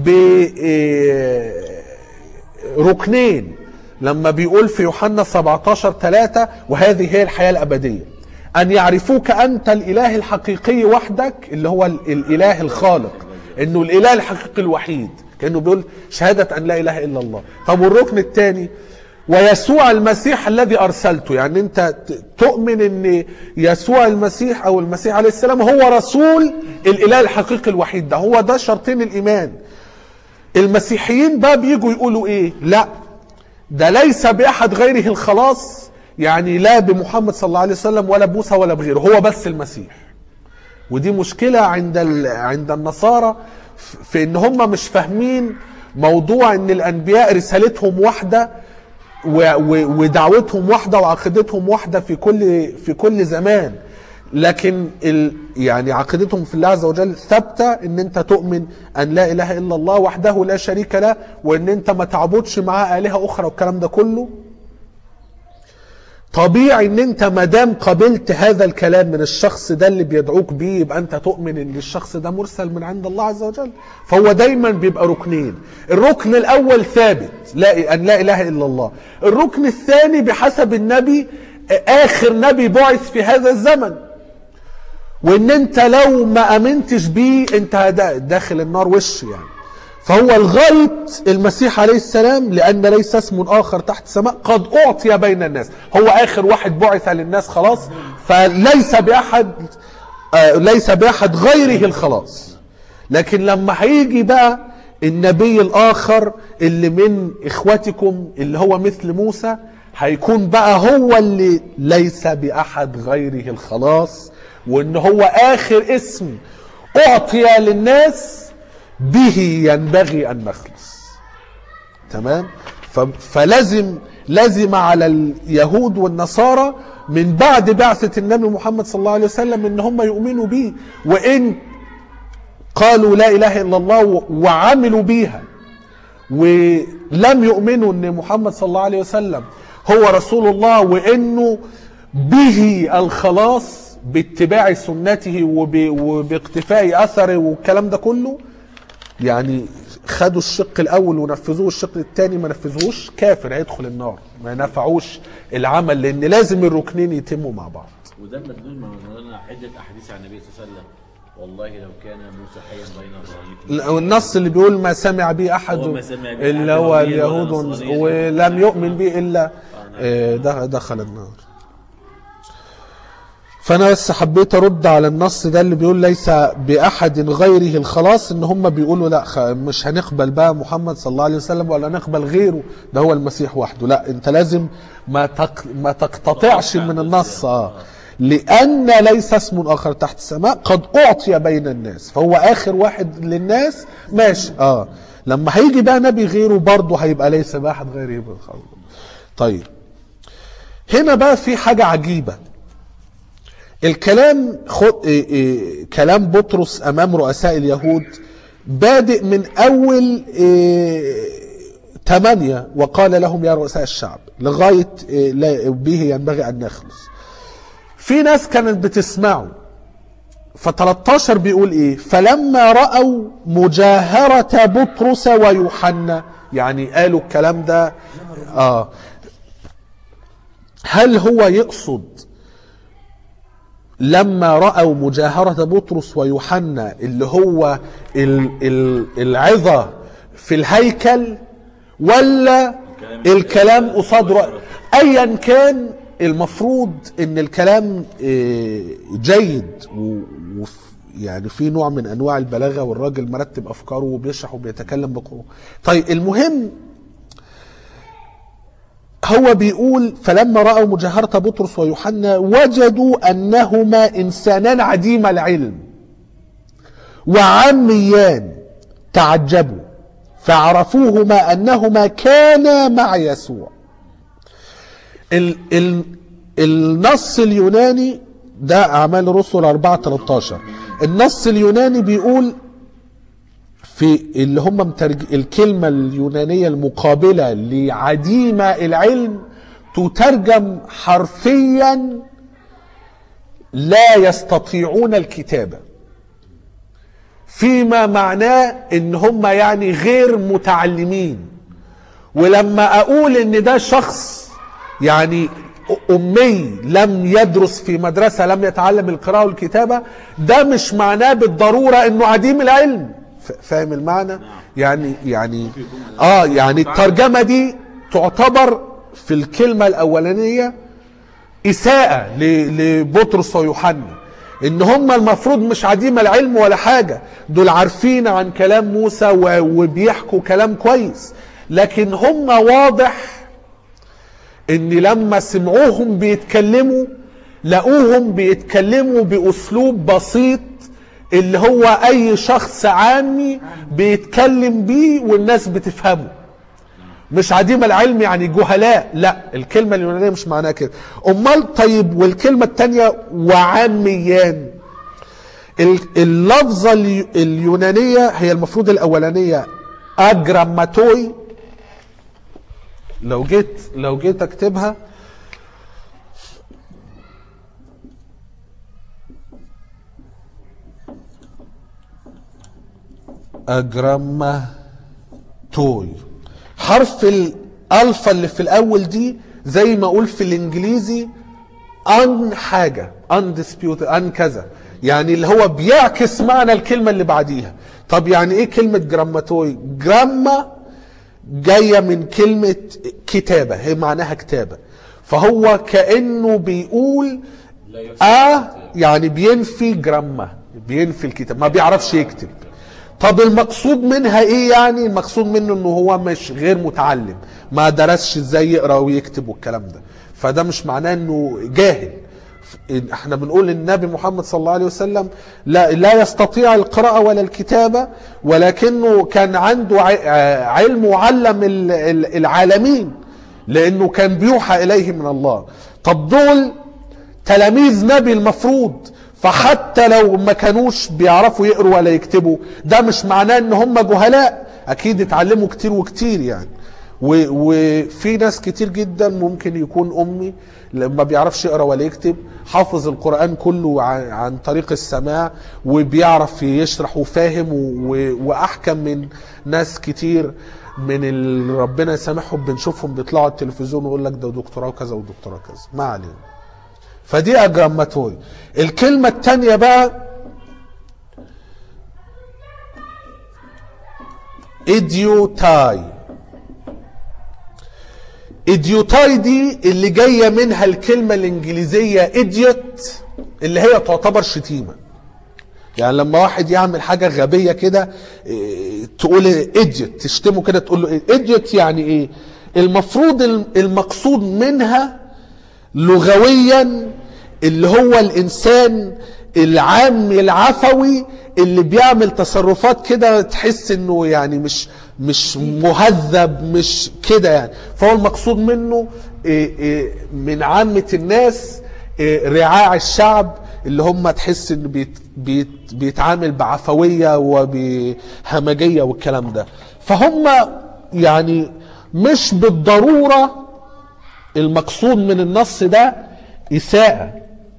بركنين لما بيقول في يوحنا 17 3 وهذه هي الحياه الابديه ان يعرفوك انت الاله الحقيقي وحدك اللي هو ال- الاله الخالق انه الاله الحقيقي الوحيد كانه بيقول شهاده ان لا اله الا الله طب والركن الثاني ويسوع المسيح الذي ارسلته يعني انت ت- تؤمن ان يسوع المسيح او المسيح عليه السلام هو رسول الاله الحقيقي الوحيد ده هو ده شرطين الايمان المسيحيين بقى بيجوا يقولوا ايه لا ده ليس باحد غيره الخلاص يعني لا بمحمد صلى الله عليه وسلم ولا بموسى ولا بغيره هو بس المسيح ودي مشكلة عند ال... عند النصارى ف- في ان هم مش فاهمين موضوع ان الانبياء رسالتهم واحدة و... و... ودعوتهم واحدة وعقيدتهم واحدة في كل في كل زمان لكن ال... يعني عقيدتهم في الله عز وجل ثابتة ان انت تؤمن ان لا اله الا الله وحده لا شريك له وان انت ما تعبدش معاه الهة اخرى والكلام ده كله طبيعي ان انت ما دام قبلت هذا الكلام من الشخص ده اللي بيدعوك بيه يبقى انت تؤمن ان الشخص ده مرسل من عند الله عز وجل فهو دايما بيبقى ركنين الركن الاول ثابت لا ان لا اله الا الله الركن الثاني بحسب النبي اخر نبي بعث في هذا الزمن وان انت لو ما امنتش بيه انت دا- داخل النار وش يعني فهو لغايه المسيح عليه السلام لان ليس اسم اخر تحت السماء قد اعطي بين الناس هو اخر واحد بعث للناس خلاص فليس باحد آه ليس باحد غيره الخلاص لكن لما هيجي بقى النبي الاخر اللي من اخوتكم اللي هو مثل موسى هيكون بقى هو اللي ليس باحد غيره الخلاص وان هو اخر اسم اعطي للناس به ينبغي ان نخلص تمام ف- فلازم لازم على اليهود والنصارى من بعد بعثة النبي محمد صلى الله عليه وسلم ان هم يؤمنوا به وان قالوا لا اله الا الله و- وعملوا بيها ولم يؤمنوا ان محمد صلى الله عليه وسلم هو رسول الله وانه به الخلاص باتباع سنته وب- وباقتفاء اثره والكلام ده كله يعني خدوا الشق الاول ونفذوه الشق الثاني ما نفذوهوش كافر هيدخل النار ما نفعوش العمل لان لازم الركنين يتموا مع بعض وده مدلول ما لنا عدة أحاديث عن النبي صلى الله عليه وسلم والله لو كان موسى حيا بين ظهرانيكم والنص اللي بيقول ما سمع به احد هو ما سمع به اللي أحد هو ولا اليهود نصراني. ولم يؤمن به الا آه، ده- دخل النار فانا بس حبيت ارد على النص ده اللي بيقول ليس باحد غيره الخلاص ان هم بيقولوا لا خ- مش هنقبل بقى محمد صلى الله عليه وسلم ولا نقبل غيره ده هو المسيح وحده لا انت لازم ما تق... ما تقتطعش من النص اه لان ليس اسم اخر تحت السماء قد اعطي بين الناس فهو اخر واحد للناس ماشي اه لما هيجي بقى نبي غيره برضه هيبقى ليس باحد غيره بالخلق طيب هنا بقى في حاجه عجيبه الكلام خد إيه إيه كلام بطرس امام رؤساء اليهود بادئ من اول إيه ثمانية وقال لهم يا رؤساء الشعب لغاية إيه لا به ينبغي أن نخلص في ناس كانت بتسمعه ف13 بيقول ايه فلما رأوا مجاهرة بطرس ويوحنا يعني قالوا الكلام ده اه هل هو يقصد لما رأوا مجاهرة بطرس ويوحنا اللي هو ال- ال- العظة في الهيكل ولا الكلام قصاد رأ- ايا كان المفروض ان الكلام آه، جيد و- وف- يعني في نوع من انواع البلاغه والراجل مرتب افكاره وبيشرح وبيتكلم بقوه. طيب المهم هو بيقول فلما رأوا مجاهرة بطرس ويوحنا وجدوا أنهما إنسانان عديم العلم وعميان تعجبوا فعرفوهما أنهما كانا مع يسوع ال ال النص اليوناني ده أعمال الرسل 4 13 النص اليوناني بيقول في اللي هم مترج... الكلمة اليونانية المقابلة لعديمة العلم تترجم حرفيا لا يستطيعون الكتابة فيما معناه ان هم يعني غير متعلمين ولما اقول ان ده شخص يعني امي لم يدرس في مدرسه لم يتعلم القراءه والكتابه ده مش معناه بالضروره انه عديم العلم ف- فاهم المعنى يعني يعني اه يعني الترجمه دي تعتبر في الكلمة الأولانية إساءة ل- لبطرس ويوحنا إن هم المفروض مش عديم العلم ولا حاجة دول عارفين عن كلام موسى و- وبيحكوا كلام كويس لكن هم واضح ان لما سمعوهم بيتكلموا لقوهم بيتكلموا باسلوب بسيط اللي هو اي شخص عامي بيتكلم بيه والناس بتفهمه مش عديم العلم يعني جهلاء لا الكلمة اليونانية مش معناها كده امال طيب والكلمة التانية وعاميان ال- اللفظة الي- اليونانية هي المفروض الاولانية اجراماتوي لو جيت لو جيت اكتبها اجراما توي حرف الالفا اللي في الاول دي زي ما اقول في الانجليزي ان حاجه undisputed ان كذا يعني اللي هو بيعكس معنى الكلمه اللي بعديها طب يعني ايه كلمه جراماتوي جراما جايه من كلمه كتابه هي معناها كتابه فهو كانه بيقول لا يفسد اه يعني بينفي جراما بينفي الكتاب ما بيعرفش يكتب طب المقصود منها ايه يعني المقصود منه انه هو مش غير متعلم ما درسش ازاي يقرا ويكتب والكلام ده فده مش معناه انه جاهل إن احنا بنقول النبي محمد صلى الله عليه وسلم لا لا يستطيع القراءة ولا الكتابة ولكنه كان عنده ع- آه، علم وعلم ال- ال- العالمين لانه كان بيوحى اليه من الله طب دول تلاميذ نبي المفروض فحتى لو ما كانوش بيعرفوا يقروا ولا يكتبوا ده مش معناه ان هم جهلاء اكيد اتعلموا كتير وكتير يعني و- وفي ناس كتير جدا ممكن يكون امي لما بيعرفش يقرا ولا يكتب حافظ القران كله عن, عن طريق السماع وبيعرف يشرح وفاهم و- و- واحكم من ناس كتير من اللي ربنا يسامحهم بنشوفهم بيطلعوا على التلفزيون ويقول لك ده دكتوراه وكذا ودكتوراه كذا ما علينا فدي اجراماتوي الكلمة التانية بقى ايديوتاي ايديوتاي دي اللي جاية منها الكلمة الانجليزية ايديوت اللي هي تعتبر شتيمة يعني لما واحد يعمل حاجة غبية كده إيه، تقول ايديوت تشتمه كده تقول له ايديوت يعني ايه المفروض الم- المقصود منها لغويا اللي هو الانسان العامي العفوي اللي بيعمل تصرفات كده تحس انه يعني مش مش مهذب مش كده يعني فهو المقصود منه إيه إيه من عامة الناس إيه رعاع الشعب اللي هم تحس انه بيت بيت بيتعامل بعفوية وبهمجية والكلام ده فهم يعني مش بالضرورة المقصود من النص ده إساءة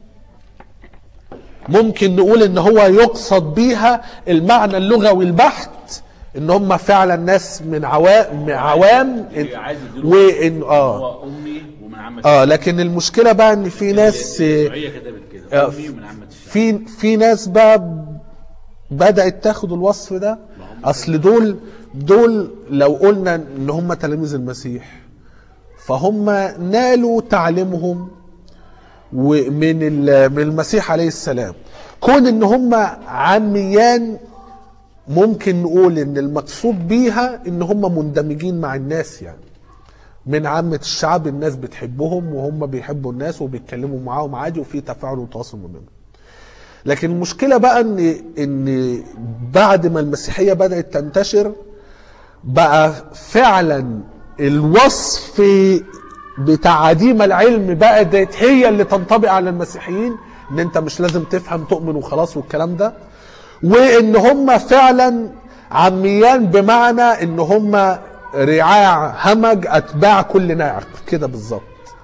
ممكن نقول ان هو يقصد بيها المعنى اللغوي البحت ان هم فعلا ناس من عوام من عوام عايز يديله وان اه هو امي ومن عامة اه لكن المشكله بقى ان في ناس آه، الشيوعية كتبت كده آه، امي ومن عامة الشعب في في ناس بقى بدات تاخد الوصف ده اصل دول دول لو قلنا ان هم تلاميذ المسيح فهم نالوا تعليمهم ومن ال- من المسيح عليه السلام كون ان هم عاميان ممكن نقول ان المقصود بيها ان هم مندمجين مع الناس يعني من عامة الشعب الناس بتحبهم وهم بيحبوا الناس وبيتكلموا معاهم عادي وفي تفاعل وتواصل ما بينهم لكن المشكلة بقى ان ان بعد ما المسيحية بدأت تنتشر بقى فعلا الوصف بتاع عديم العلم بقت هي اللي تنطبق على المسيحيين ان انت مش لازم تفهم تؤمن وخلاص والكلام ده وان هم فعلا عميان بمعنى ان هم رعاع همج اتباع كل ناعق كده بالظبط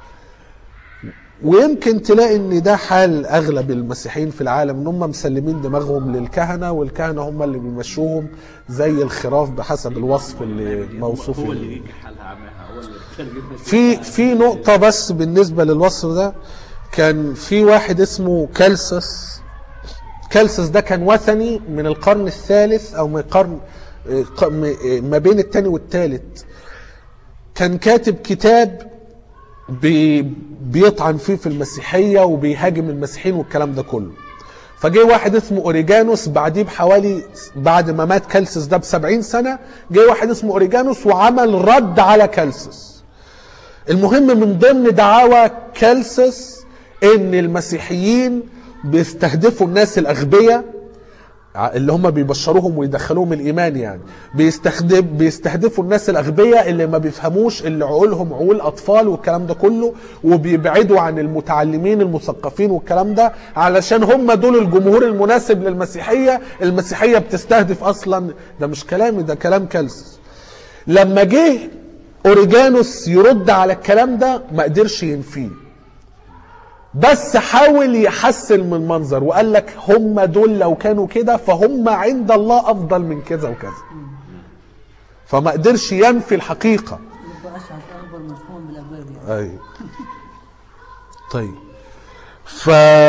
ويمكن تلاقي ان ده حال اغلب المسيحيين في العالم ان هم مسلمين دماغهم للكهنه والكهنه هم اللي بيمشوهم زي الخراف بحسب الوصف اللي موصوف هو ليه. اللي يجي حالها عمها هو اللي ترجمها في في نقطة بس بالنسبة للوصف ده كان في واحد اسمه كالسس كالسس ده كان وثني من القرن الثالث أو من القرن ق- م- ما بين الثاني والثالث كان كاتب كتاب بي بيطعن فيه في المسيحيه وبيهاجم المسيحيين والكلام ده كله فجه واحد اسمه اوريجانوس بعديه بحوالي بعد ما مات كالسس ده ب 70 سنه جه واحد اسمه اوريجانوس وعمل رد على كالسس المهم من ضمن دعاوى كالسس ان المسيحيين بيستهدفوا الناس الاغبياء اللي هم بيبشروهم ويدخلوهم الايمان يعني بيستخدم بيستهدفوا الناس الاغبياء اللي ما بيفهموش اللي عقولهم عقول اطفال والكلام ده كله وبيبعدوا عن المتعلمين المثقفين والكلام ده علشان هم دول الجمهور المناسب للمسيحيه المسيحيه بتستهدف اصلا ده مش كلامي ده كلام كالسس لما جه اوريجانوس يرد على الكلام ده ما قدرش ينفيه بس حاول يحسن من منظر وقال لك هم دول لو كانوا كده فهم عند الله افضل من كذا وكذا فما قدرش ينفي الحقيقه يبقى اشعث اكبر مفهوم بالابواب يعني ايوه طيب ف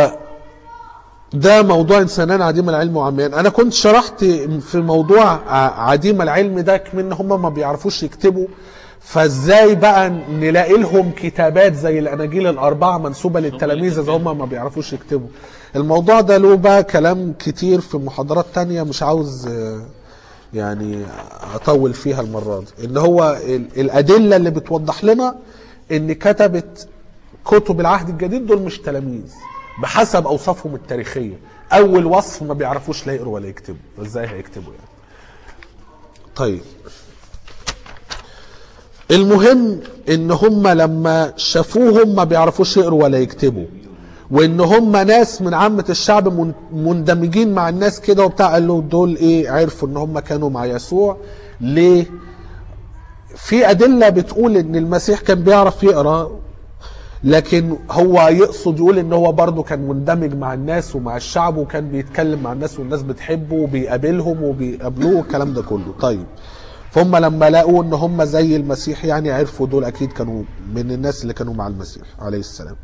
ده موضوع انسانان عديم العلم وعميان انا كنت شرحت في موضوع ع- عديم العلم ده كمان هم ما بيعرفوش يكتبوا فازاي بقى نلاقي لهم كتابات زي الاناجيل الاربعه منسوبه للتلاميذ اذا هم ما بيعرفوش يكتبوا الموضوع ده له بقى كلام كتير في محاضرات تانية مش عاوز آه، يعني اطول فيها المره دي ان هو ال- الادله اللي بتوضح لنا ان كتبت كتب العهد الجديد دول مش تلاميذ بحسب اوصافهم التاريخيه اول وصف ما بيعرفوش لا يقروا ولا يكتبوا ازاي هيكتبوا يعني طيب المهم ان هم لما شافوهم ما بيعرفوش يقروا ولا يكتبوا وان هم ناس من عامة الشعب من- مندمجين مع الناس كده وبتاع قال له دول ايه عرفوا ان هم كانوا مع يسوع ليه في ادلة بتقول ان المسيح كان بيعرف يقرا لكن هو يقصد يقول ان هو برضه كان مندمج مع الناس ومع الشعب وكان بيتكلم مع الناس والناس بتحبه وبيقابلهم وبيقابلوه الكلام ده كله طيب فهم لما لقوا ان هم زي المسيح يعني عرفوا دول اكيد كانوا من الناس اللي كانوا مع المسيح عليه السلام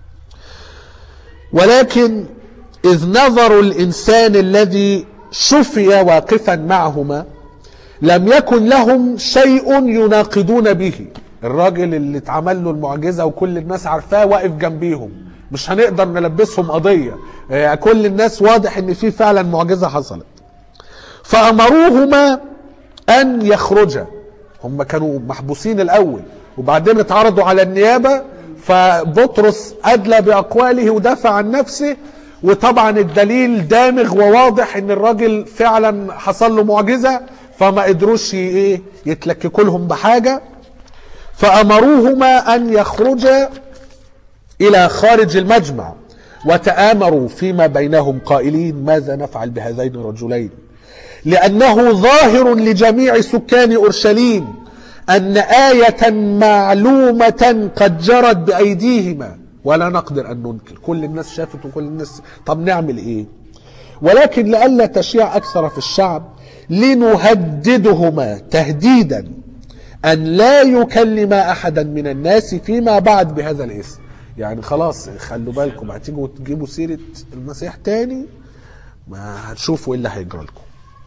ولكن اذ نظروا الانسان الذي شفي واقفا معهما لم يكن لهم شيء يناقضون به الراجل اللي اتعمل له المعجزه وكل الناس عارفاه واقف جنبيهم مش هنقدر نلبسهم قضيه آه، كل الناس واضح ان في فعلا معجزه حصلت فامروهما ان يخرجا هم كانوا محبوسين الاول وبعدين اتعرضوا على النيابه فبطرس ادلى باقواله ودافع عن نفسه وطبعا الدليل دامغ وواضح ان الراجل فعلا حصل له معجزه فما قدروش ي- ايه يتلككوا لهم بحاجه فامروهما ان يخرجا الى خارج المجمع وتآمروا فيما بينهم قائلين ماذا نفعل بهذين الرجلين لأنه ظاهر لجميع سكان أورشليم أن آية معلومة قد جرت بأيديهما ولا نقدر أن ننكر كل الناس شافت وكل الناس طب نعمل إيه ولكن لئلا تشيع أكثر في الشعب لنهددهما تهديدا أن لا يكلم أحدا من الناس فيما بعد بهذا الاسم يعني خلاص خلوا بالكم هتيجوا تجيبوا سيرة المسيح تاني ما هتشوفوا ايه اللي هيجرى لكم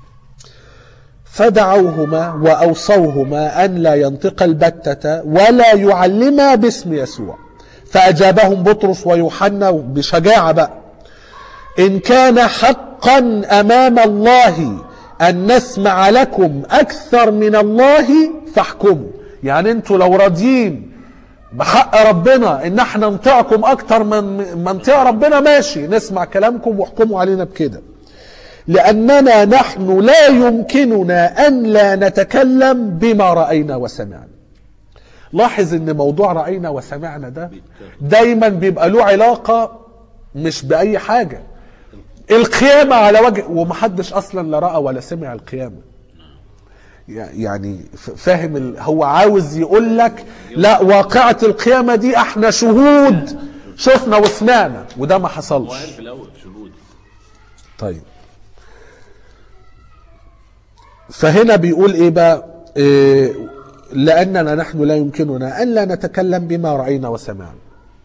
فدعوهما واوصوهما ان لا ينطقا البتة ولا يعلما باسم يسوع فاجابهم بطرس ويوحنا بشجاعه بقى ان كان حقا امام الله ان نسمع لكم اكثر من الله فاحكموا يعني انتوا لو راضيين بحق ربنا ان احنا نطيعكم اكتر من من نطيع ربنا ماشي نسمع كلامكم واحكموا علينا بكده لأننا نحن لا يمكننا أن لا نتكلم بما رأينا وسمعنا لاحظ ان موضوع رأينا وسمعنا ده دايما بيبقى له علاقة مش بأي حاجة القيامة على وجه ومحدش أصلا لا رأى ولا سمع القيامة يعني ف- فاهم ال- هو عاوز يقول لك لا واقعة القيامة دي احنا شهود شفنا وسمعنا وده ما هو حصلش قال في الاول شهود طيب فهنا بيقول ايه بقى إيه لاننا نحن لا يمكننا ان لا نتكلم بما راينا وسمعنا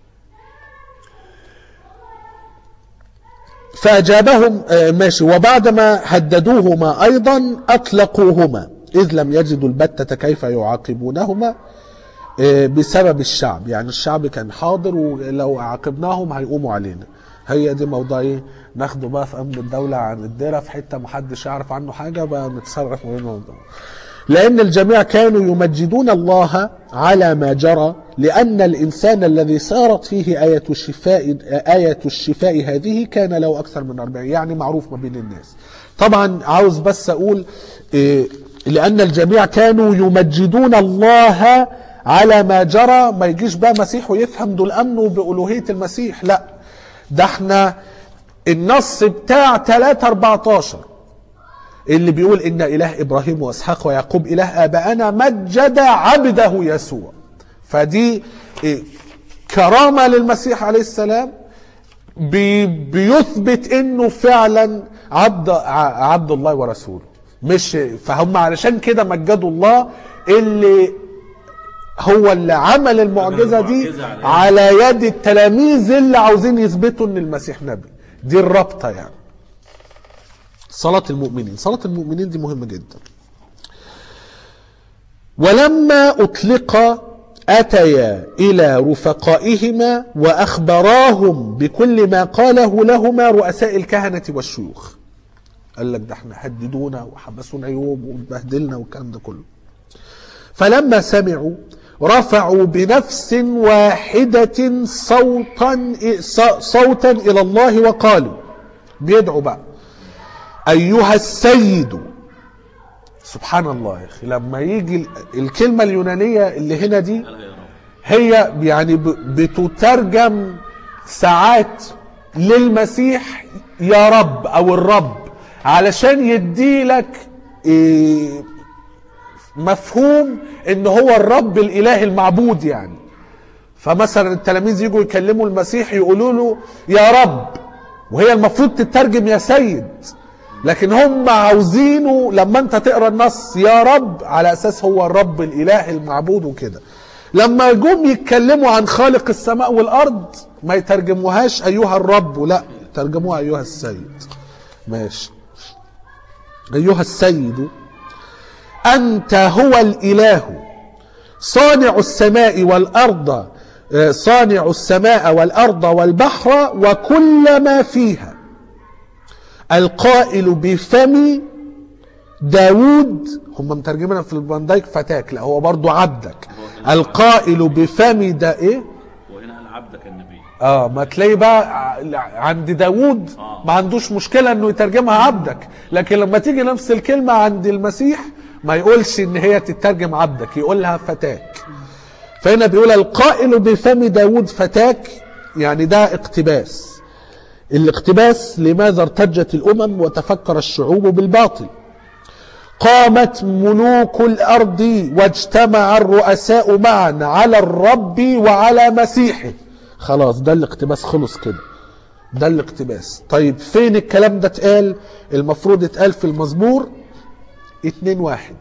فاجابهم آه، ماشي وبعدما هددوهما ايضا اطلقوهما اذ لم يجدوا البتة كيف يعاقبونهما آه، بسبب الشعب يعني الشعب كان حاضر ولو عاقبناهم هيقوموا علينا هي دي موضوع ايه ناخده بقى في امن الدوله عن الديره في حته محدش يعرف عنه حاجه بقى نتصرف ما بينهم لأن الجميع كانوا يمجدون الله على ما جرى لأن الإنسان الذي صارت فيه آية الشفاء آية الشفاء هذه كان له أكثر من أربعين يعني معروف ما بين الناس طبعا عاوز بس أقول إيه، لأن الجميع كانوا يمجدون الله على ما جرى ما يجيش بقى مسيح ويفهم دول أمنوا بألوهية المسيح لا ده احنا النص بتاع 3 14 اللي بيقول ان اله ابراهيم واسحاق ويعقوب اله ابائنا مجد عبده يسوع فدي إيه، كرامه للمسيح عليه السلام بي بيثبت انه فعلا عبد ع- عبد الله ورسوله مش فهم علشان كده مجدوا الله اللي هو اللي عمل المعجزه دي المعجزة على على يد التلاميذ اللي عاوزين يثبتوا ان المسيح نبي دي الرابطه يعني صلاة المؤمنين صلاة المؤمنين دي مهمة جدا ولما أطلق أتيا إلى رفقائهما وأخبراهم بكل ما قاله لهما رؤساء الكهنة والشيوخ قال لك ده احنا هددونا وحبسونا يوم وبهدلنا والكلام ده كله فلما سمعوا رفعوا بنفس واحدة صوتا صوتا إلى الله وقالوا بيدعوا بقى أيها السيد سبحان الله يا أخي لما يجي ال- الكلمة اليونانية اللي هنا دي قال يا رب هي يعني ب- بتترجم ساعات للمسيح يا رب او الرب علشان يدي لك إيه، مفهوم ان هو الرب الاله المعبود يعني فمثلا التلاميذ يجوا يكلموا المسيح يقولوا له يا رب وهي المفروض تترجم يا سيد لكن هم عاوزينه لما انت تقرا النص يا رب على اساس هو الرب الاله المعبود وكده لما جم يتكلموا عن خالق السماء والارض ما يترجموهاش ايها الرب لا يترجموها ايها السيد ماشي ايها السيد انت هو الاله صانع السماء والارض آه، صانع السماء والارض والبحر وكل ما فيها القائل بفم داود هم مترجمينها في الباندايك فتاك لا هو برضو عبدك القائل بفم دا ايه وهنا قال عبدك النبي اه ما تلاقي بقى ع- عند داوود ما عندوش مشكلة انه يترجمها عبدك لكن لما تيجي نفس الكلمة عند المسيح ما يقولش ان هي تترجم عبدك يقولها فتاك فهنا بيقول القائل بفم داوود فتاك يعني ده اقتباس الاقتباس لماذا ارتجت الامم وتفكر الشعوب بالباطل قامت ملوك الارض واجتمع الرؤساء معا على الرب وعلى مسيحه خلاص ده الاقتباس خلص كده ده الاقتباس طيب فين الكلام ده اتقال المفروض اتقال في المزمور اتنين واحد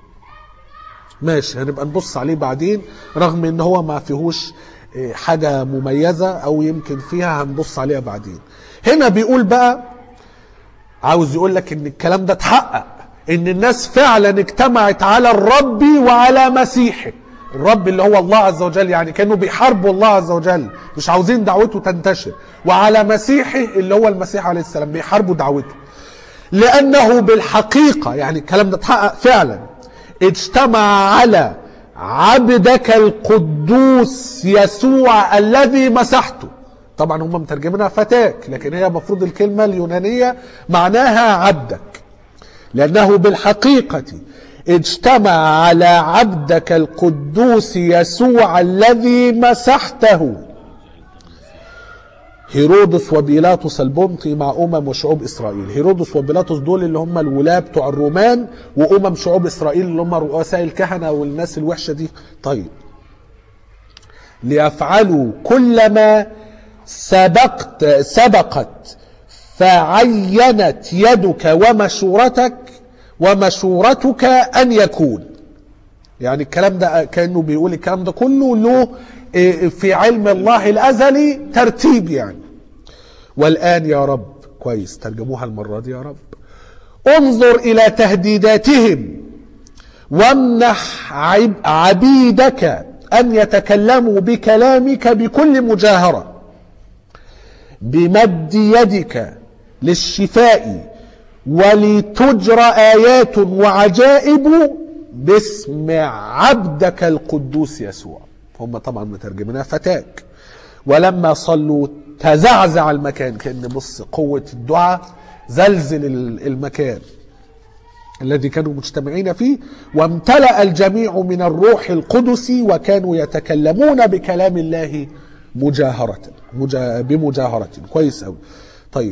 ماشي هنبقى نبص عليه بعدين رغم ان هو ما فيهوش اه، حاجة مميزة او يمكن فيها هنبص عليها بعدين هنا بيقول بقى عاوز يقول لك ان الكلام ده اتحقق ان الناس فعلا اجتمعت على الرب وعلى مسيحه الرب اللي هو الله عز وجل يعني كانوا بيحاربوا الله عز وجل مش عاوزين دعوته تنتشر وعلى مسيحه اللي هو المسيح عليه السلام بيحاربوا دعوته لانه بالحقيقه يعني الكلام ده اتحقق فعلا اجتمع على عبدك القدوس يسوع الذي مسحته طبعا هم مترجمينها فتاك لكن هي المفروض الكلمه اليونانيه معناها عبدك لأنه بالحقيقة اجتمع على عبدك القدوس يسوع الذي مسحته هيرودس وبيلاطس البنطي مع أمم وشعوب إسرائيل هيرودس وبيلاطس دول اللي هم الولاة بتوع الرومان وأمم شعوب إسرائيل اللي هم رؤساء الكهنة والناس الوحشة دي طيب ليفعلوا كل ما سبقت سبقت فعينت يدك ومشورتك ومشورتك ان يكون يعني الكلام ده كانه بيقول الكلام ده كله له إيه، في علم الله الازلي ترتيب يعني والان يا رب كويس ترجموها المره دي يا رب انظر الى تهديداتهم وامنح عب- عبيدك أن يتكلموا بكلامك بكل مجاهرة بمد يدك للشفاء ولتجرى آيات وعجائب باسم عبدك القدوس يسوع هم طبعا مترجمينها فتاك ولما صلوا تزعزع المكان كأن بص قوة الدعاء زلزل ال- المكان الذي كانوا مجتمعين فيه وامتلأ الجميع من الروح القدس وكانوا يتكلمون بكلام الله مجاهرة مجا بمجاهرة كويس أوي طيب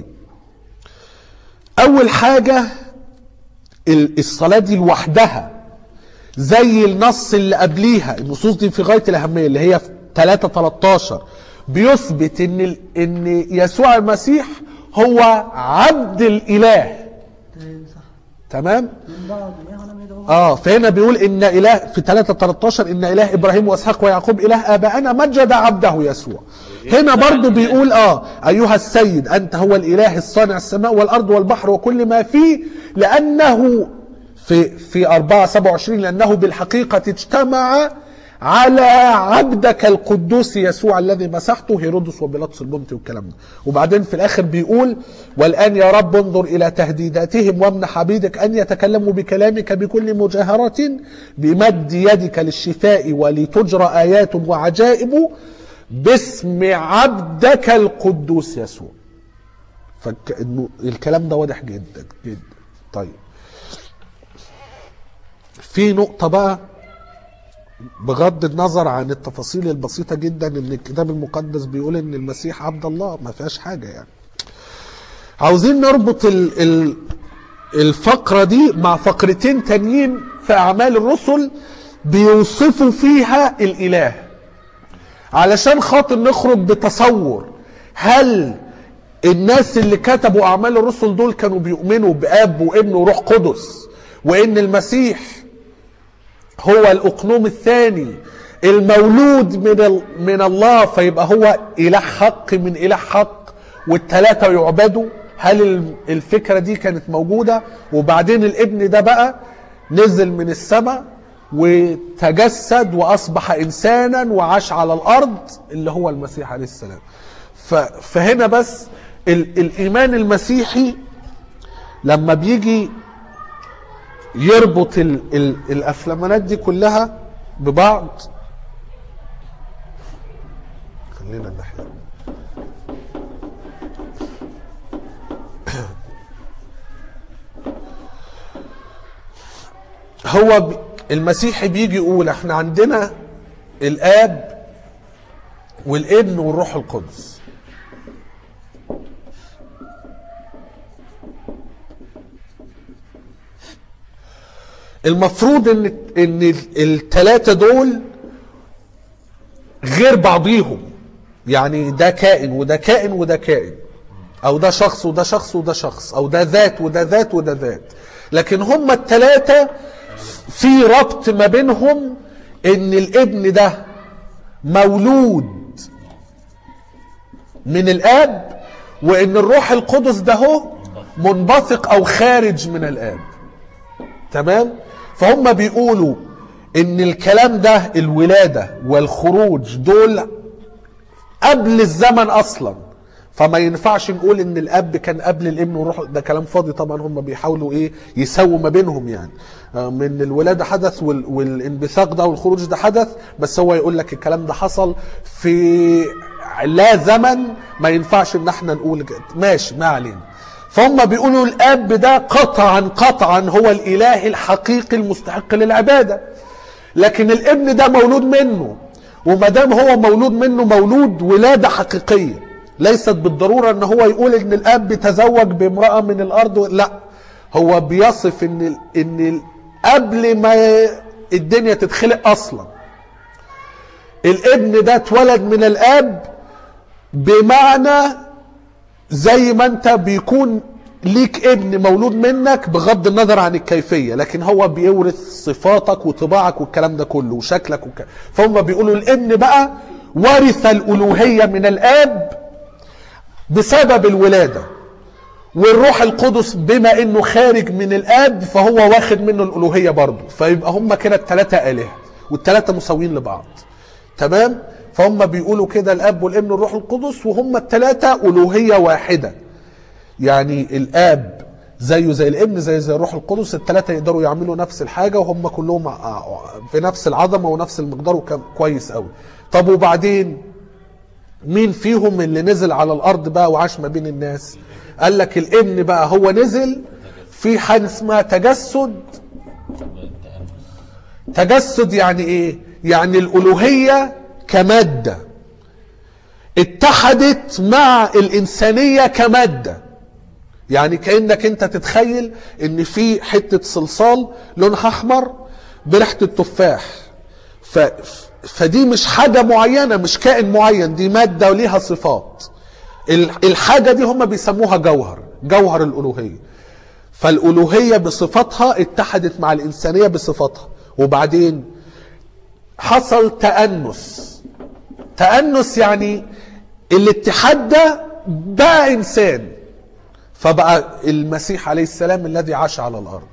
أول حاجة ال- الصلاة دي لوحدها زي النص اللي قبليها النصوص دي في غاية الأهمية اللي هي في 3 13 بيثبت ان ال- ان يسوع المسيح هو عبد الإله تمام صح تمام من بعض إله لم يدعوه اه فهنا بيقول ان اله في 3 13 ان اله ابراهيم واسحاق ويعقوب اله ابائنا مجد عبده يسوع هنا برضو بيقول اه ايها السيد انت هو الاله الصانع السماء والارض والبحر وكل ما فيه لانه في في 4 27 لانه بالحقيقه اجتمع على عبدك القدوس يسوع الذي مسحته هيرودس وبيلاطس البنطي والكلام ده وبعدين في الاخر بيقول والان يا رب انظر الى تهديداتهم وامنح عبيدك ان يتكلموا بكلامك بكل مجاهره بمد يدك للشفاء ولتجرى ايات وعجائب باسم عبدك القدوس يسوع فالكلام ده واضح جدا جدا طيب في نقطة بقى بغض النظر عن التفاصيل البسيطة جدا ان الكتاب المقدس بيقول ان المسيح عبد الله ما فيهاش حاجة يعني عاوزين نربط ال ال الفقرة دي مع فقرتين تانيين في أعمال الرسل بيوصفوا فيها الإله علشان خاطر نخرج بتصور هل الناس اللي كتبوا أعمال الرسل دول كانوا بيؤمنوا بآب وابن وروح قدس وإن المسيح هو الأقنوم الثاني المولود من ال... من الله فيبقى هو إله حق من إله حق والثلاثة يعبدوا هل ال- الفكرة دي كانت موجودة وبعدين الابن ده بقى نزل من السماء وتجسد وأصبح إنسانا وعاش على الأرض اللي هو المسيح عليه السلام ف... فهنا بس ال... الإيمان المسيحي لما بيجي يربط ال ال الافلامانات دي كلها ببعض خلينا الناحيه دي. هو ب- المسيحي بيجي يقول احنا عندنا الاب والابن والروح القدس المفروض ان ان الثلاثه دول غير بعضيهم يعني ده كائن وده كائن وده كائن او ده شخص وده شخص وده شخص او ده ذات وده ذات وده ذات لكن هم الثلاثه في ربط ما بينهم ان الابن ده مولود من الاب وان الروح القدس ده هو منبثق او خارج من الاب تمام فهم بيقولوا ان الكلام ده الولادة والخروج دول قبل الزمن اصلا فما ينفعش نقول ان الاب كان قبل الابن والروح ده كلام فاضي طبعا هم بيحاولوا ايه يسووا ما بينهم يعني آه، من الولاده حدث وال- والانبثاق ده والخروج ده حدث بس هو يقول لك الكلام ده حصل في لا زمن ما ينفعش ان احنا نقول كده. ماشي ما علينا فهم بيقولوا الاب ده قطعا قطعا هو الاله الحقيقي المستحق للعباده لكن الابن ده مولود منه وما دام هو مولود منه مولود ولاده حقيقيه ليست بالضروره ان هو يقول ان الاب تزوج بامراه من الارض لا هو بيصف ان ال- ان ال- قبل ما الدنيا تتخلق اصلا الابن ده اتولد من الاب بمعنى زي ما انت بيكون ليك ابن مولود منك بغض النظر عن الكيفيه لكن هو بيورث صفاتك وطباعك والكلام ده كله وشكلك وك... فهم بيقولوا الابن بقى ورث الالوهيه من الاب بسبب الولاده والروح القدس بما انه خارج من الاب فهو واخد منه الالوهيه برضه فيبقى هم كده الثلاثه الهه والثلاثه مساويين لبعض تمام فهم بيقولوا كده الاب والابن والروح القدس وهم الثلاثه الوهيه واحده يعني الاب زيه زي الابن زي زي الروح القدس الثلاثه يقدروا يعملوا نفس الحاجه وهم كلهم ع- في نفس العظمه ونفس المقدار وكان كويس قوي طب وبعدين مين فيهم اللي نزل على الارض بقى وعاش ما بين الناس قال لك الابن بقى هو نزل في حاجه اسمها تجسد تجسد يعني ايه يعني الالوهيه كماده اتحدت مع الانسانيه كماده يعني كانك انت تتخيل ان في حته صلصال لونها احمر بريحه التفاح ف فدي مش حاجه معينه مش كائن معين دي ماده وليها صفات ال- الحاجه دي هم بيسموها جوهر جوهر الالوهيه فالالوهيه بصفاتها اتحدت مع الانسانيه بصفاتها وبعدين حصل تأنس تأنس يعني الاتحاد ده بقى إنسان فبقى المسيح عليه السلام الذي عاش على الأرض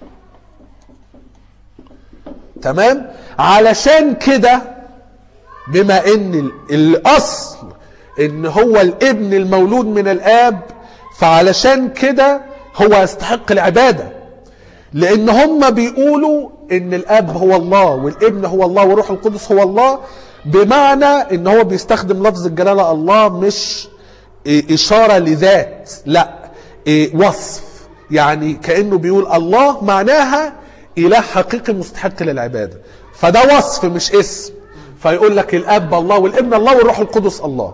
تمام علشان كده بما ان ال- الاصل ان هو الابن المولود من الاب فعلشان كده هو يستحق العباده لان هم بيقولوا ان الاب هو الله والابن هو الله والروح القدس هو الله بمعنى ان هو بيستخدم لفظ الجلاله الله مش إيه اشاره لذات لا إيه وصف يعني كانه بيقول الله معناها اله حقيقي مستحق للعباده فده وصف مش اسم فيقول لك الاب الله والابن الله والروح القدس الله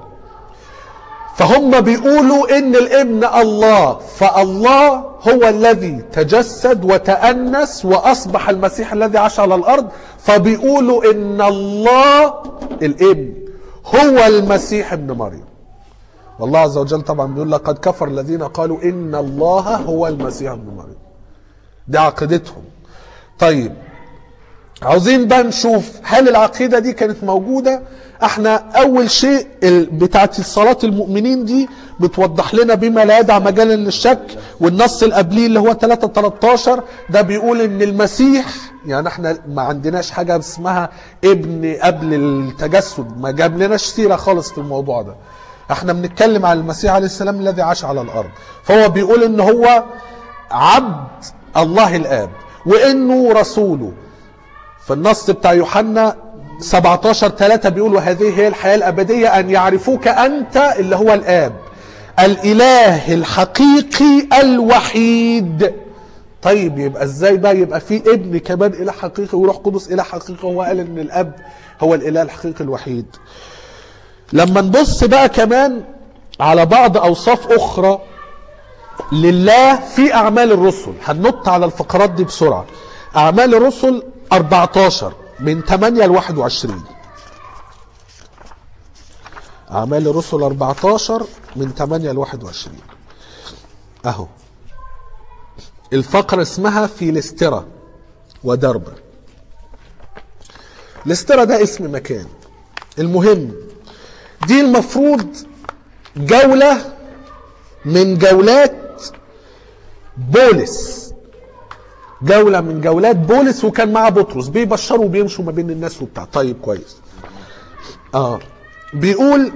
فهم بيقولوا ان الابن الله فالله هو الذي تجسد وتأنس واصبح المسيح الذي عاش على الارض فبيقولوا ان الله الابن هو المسيح ابن مريم والله عز وجل طبعا بيقول لقد كفر الذين قالوا ان الله هو المسيح ابن مريم دي عقيدتهم طيب عاوزين بقى نشوف هل العقيدة دي كانت موجودة احنا اول شيء ال- بتاعت صلاة المؤمنين دي بتوضح لنا بما لا يدع مجالا للشك والنص اللي قبليه اللي هو 3 13 ده بيقول ان المسيح يعني احنا ما عندناش حاجة اسمها ابن قبل التجسد ما جاب لناش سيرة خالص في الموضوع ده احنا بنتكلم عن المسيح عليه السلام الذي عاش على الارض فهو بيقول ان هو عبد الله الاب وانه رسوله في النص بتاع يوحنا 17 3 بيقول وهذه هي الحياة الأبدية أن يعرفوك أنت اللي هو الآب الإله الحقيقي الوحيد طيب يبقى ازاي بقى يبقى في ابن كمان إله حقيقي وروح قدس إله حقيقي هو قال إن الأب هو الإله الحقيقي الوحيد لما نبص بقى كمان على بعض أوصاف أخرى لله في أعمال الرسل هننط على الفقرات دي بسرعة أعمال الرسل 14 من 8 ل 21 أعمال الرسل 14 من 8 ل 21 أهو الفقرة اسمها فيلسترا ودربة لسترا ده اسم مكان المهم دي المفروض جولة من جولات بولس جولة من جولات بولس وكان معاه بطرس بيبشروا وبيمشوا ما بين الناس وبتاع طيب كويس اه بيقول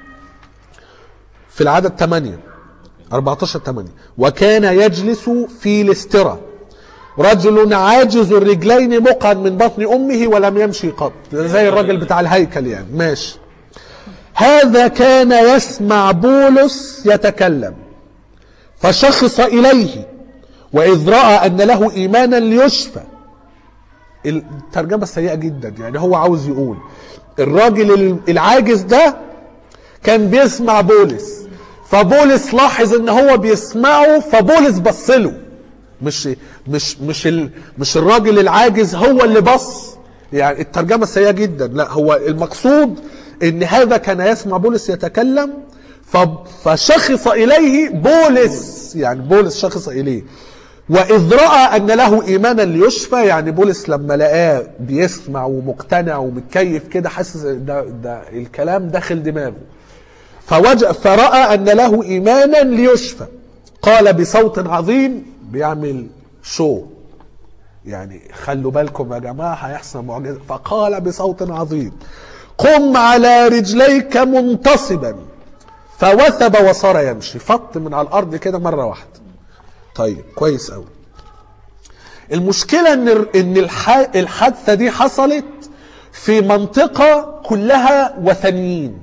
في العدد 8 14 8 وكان يجلس في لسترة رجل عاجز الرجلين مقعد من بطن امه ولم يمشي قط زي الراجل بتاع الهيكل يعني ماشي هذا كان يسمع بولس يتكلم فشخص اليه واذ راى ان له ايمانا ليشفى الترجمه سيئه جدا يعني هو عاوز يقول الراجل العاجز ده كان بيسمع بولس فبولس لاحظ ان هو بيسمعه فبولس بص له مش مش مش ال مش الراجل العاجز هو اللي بص يعني الترجمه سيئه جدا لا هو المقصود ان هذا كان يسمع بولس يتكلم ف- فشخص اليه بولس يعني بولس شخص اليه واذ راى ان له ايمانا ليشفى يعني بولس لما لقاه بيسمع ومقتنع ومتكيف كده حاسس ده ده الكلام داخل دماغه فوجد فراى ان له ايمانا ليشفى قال بصوت عظيم بيعمل شو يعني خلوا بالكم يا جماعه هيحصل معجزه فقال بصوت عظيم قم على رجليك منتصبا فوثب وصار يمشي فط من على الارض كده مره واحده طيب كويس قوي المشكله ان ان الح- الحادثه دي حصلت في منطقه كلها وثنيين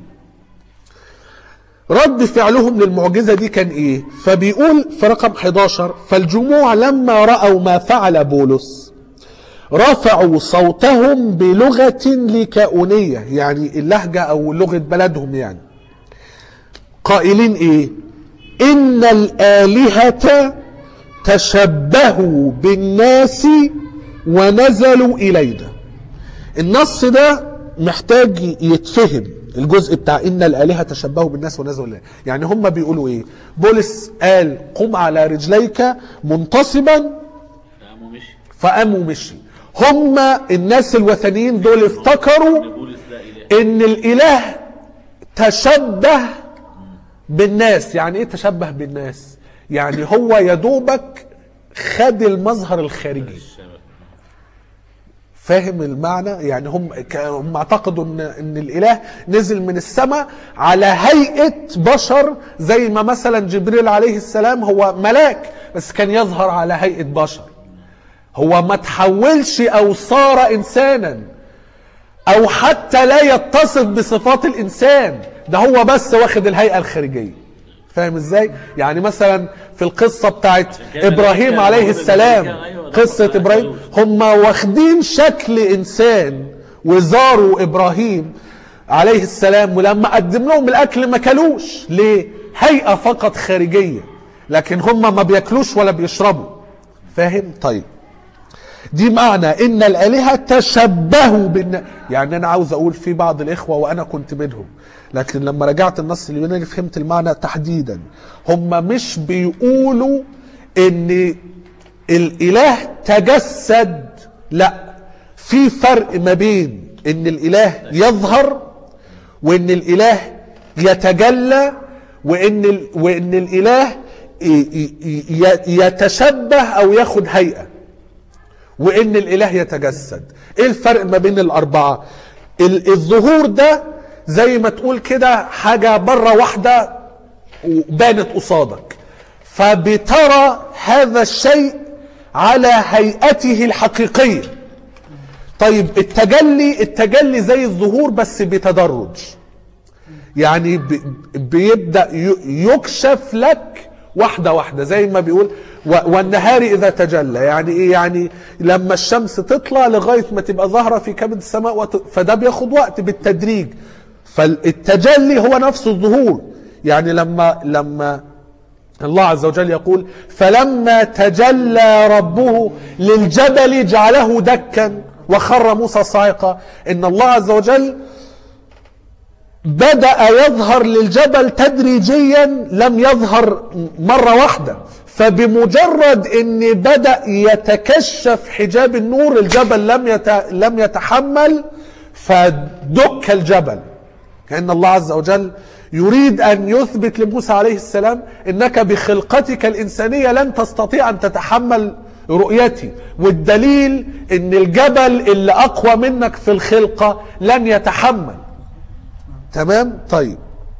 رد فعلهم للمعجزة دي كان ايه فبيقول في رقم 11 فالجموع لما رأوا ما فعل بولس رفعوا صوتهم بلغة لكاؤونية يعني اللهجة او لغة بلدهم يعني قائلين ايه ان الآلهة تشبهوا بالناس ونزلوا إلينا النص ده محتاج يتفهم الجزء بتاع ان الالهه تشبهوا بالناس ونزلوا اليه يعني هم بيقولوا ايه بولس قال قم على رجليك منتصبا قام ومشي فقام ومشي هم الناس الوثنيين دول افتكروا ان بولس لا اله ان الاله تشبه بالناس يعني ايه تشبه بالناس يعني هو يدوبك خد المظهر الخارجي الشبه فاهم المعنى يعني هم ك- هم اعتقدوا ان ان الاله نزل من السماء على هيئه بشر زي ما مثلا جبريل عليه السلام هو ملاك بس كان يظهر على هيئه بشر هو ما تحولش او صار انسانا او حتى لا يتصف بصفات الانسان ده هو بس واخد الهيئه الخارجيه فاهم ازاي يعني مثلا في القصه بتاعت كده ابراهيم الملائكة- عليه السلام الملائكة، أيوة، قصه ده ابراهيم هم واخدين شكل انسان وزاروا ابراهيم عليه السلام ولما قدم لهم الاكل ما كلوش ليه هيئه فقط خارجيه لكن هم ما بياكلوش ولا بيشربوا فاهم طيب دي معنى ان الالهه تشبهوا بالن يعني انا عاوز اقول في بعض الاخوه وانا كنت منهم لكن لما رجعت النص اليوناني فهمت المعنى تحديدا هم مش بيقولوا ان الاله تجسد لا في فرق ما بين ان الاله يظهر وان الاله يتجلى وان ال... وان الاله ي- ي- ي- يتشبه او ياخد هيئه وان الاله يتجسد ايه الفرق ما بين الاربعه ال- الظهور ده زي ما تقول كده حاجه بره واحده وبانت قصادك فبترى هذا الشيء على هيئته الحقيقيه طيب التجلي التجلي زي الظهور بس بتدرج يعني ب- بيبدا ي- يكشف لك واحده واحده زي ما بيقول و- والنهار اذا تجلى يعني ايه يعني لما الشمس تطلع لغايه ما تبقى ظاهره في كبد السماء وت- فده بياخد وقت بالتدريج فالتجلي هو نفس الظهور يعني لما لما الله عز وجل يقول فلما تجلى ربه للجبل جعله دكا وخر موسى صاعقا ان الله عز وجل بدأ يظهر للجبل تدريجيا لم يظهر مرة واحدة فبمجرد ان بدأ يتكشف حجاب النور الجبل لم يت... لم يتحمل فدك الجبل كأن الله عز وجل يريد أن يثبت لموسى عليه السلام إنك بخلقتك الإنسانية لن تستطيع أن تتحمل رؤيتي والدليل إن الجبل اللي أقوى منك في الخلقة لن يتحمل تمام طيب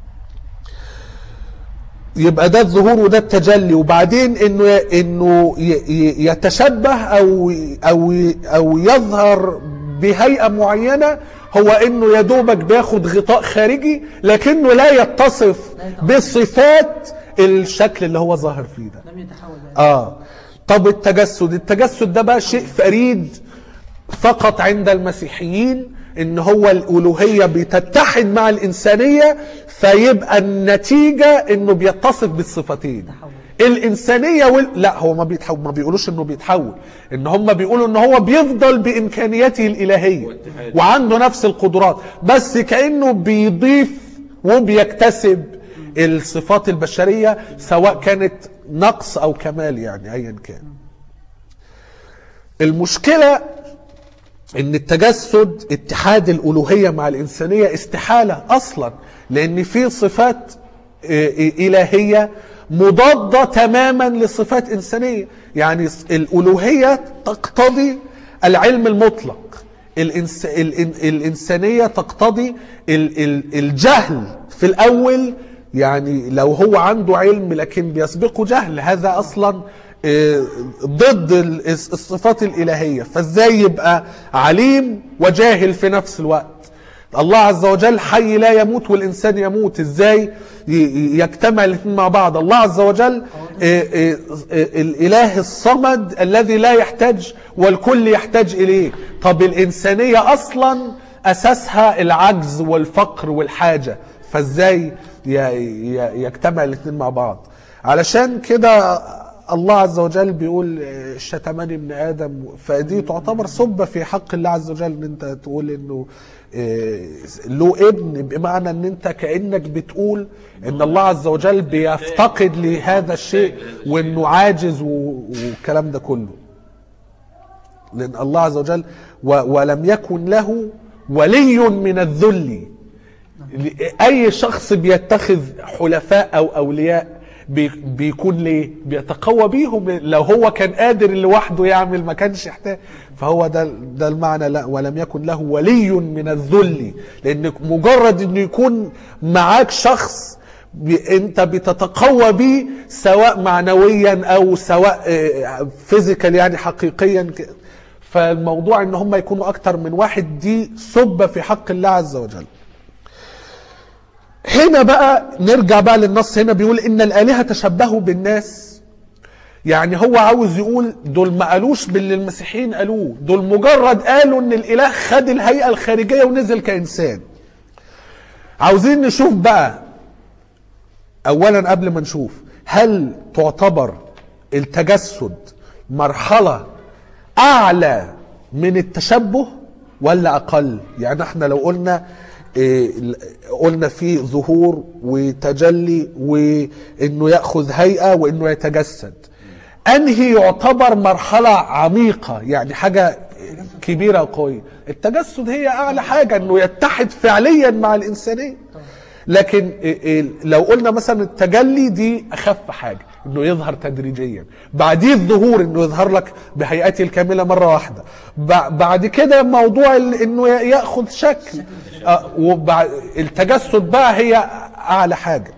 يبقى ده الظهور وده التجلي وبعدين انه انه ي- ي- يتشبه او او او يظهر بهيئه معينه هو انه يا دوبك بياخد غطاء خارجي لكنه لا يتصف بصفات الشكل اللي هو ظاهر فيه ده لم يتحول بقى. اه طب التجسد التجسد ده بقى شيء فريد فقط عند المسيحيين ان هو الالوهيه بتتحد مع الانسانيه فيبقى النتيجه انه بيتصف بالصفتين الانسانيه وال... لا هو ما بيتحول ما بيقولوش انه بيتحول ان هم بيقولوا ان هو بيفضل بامكانياته الالهيه واتحاد. وعنده نفس القدرات بس كانه بيضيف وبيكتسب الصفات البشريه سواء كانت نقص او كمال يعني ايا كان المشكله ان التجسد اتحاد الالوهيه مع الانسانيه استحاله اصلا لان في صفات اه، اه، الهيه مضاده تماما لصفات انسانيه يعني الالوهيه تقتضي العلم المطلق الإنس... الإن... الإنسانية تقتضي ال... ال... الجهل في الأول يعني لو هو عنده علم لكن بيسبقه جهل هذا أصلا آه، ضد ال- الصفات الإلهية فازاي يبقى عليم وجاهل في نفس الوقت الله عز وجل حي لا يموت والإنسان يموت ازاي ي- ي- يجتمع الاثنين مع بعض الله عز وجل آه، آه، آه، الإله الصمد الذي لا يحتاج والكل يحتاج إليه طب الإنسانية أصلا أساسها العجز والفقر والحاجة فازاي ي- ي- يجتمع الاثنين مع بعض علشان كده الله عز وجل بيقول آه، شتمني ابن ادم فدي تعتبر سبه في حق الله عز وجل ان انت تقول انه آه، له ابن بمعنى ان انت كانك بتقول ان الله عز وجل بيفتقد لهذا الشيء وانه عاجز و- والكلام ده كله لان الله عز وجل و- ولم يكن له ولي من الذل اي شخص بيتخذ حلفاء او اولياء بي- بيكون ليه بيتقوى بيهم لو هو كان قادر لوحده يعمل ما كانش يحتاج فهو ده ده المعنى لا ولم يكن له ولي من الذل لان مجرد انه يكون معاك شخص بي- انت بتتقوى بيه سواء معنويا او سواء فيزيكال يعني حقيقيا ك- فالموضوع ان هم يكونوا اكتر من واحد دي سبه في حق الله عز وجل هنا بقى نرجع بقى للنص هنا بيقول ان الالهه تشبهوا بالناس يعني هو عاوز يقول دول ما قالوش باللي المسيحيين قالوه دول مجرد قالوا ان الاله خد الهيئه الخارجيه ونزل كانسان عاوزين نشوف بقى اولا قبل ما نشوف هل تعتبر التجسد مرحله اعلى من التشبه ولا اقل يعني احنا لو قلنا إيه، قلنا في ظهور وتجلي وانه ياخذ هيئه وانه يتجسد انهي يعتبر مرحله عميقه يعني حاجه كبيره وقويه التجسد هي اعلى حاجه انه يتحد فعليا مع الانسانيه لكن إيه إيه لو قلنا مثلا التجلي دي اخف حاجه انه يظهر تدريجيا بعديه الظهور انه يظهر لك بهيئته الكامله مره واحده بع- بعد كده موضوع ال- انه ي- ياخذ شكل آه، وبعد التجسد بقى هي اعلى حاجه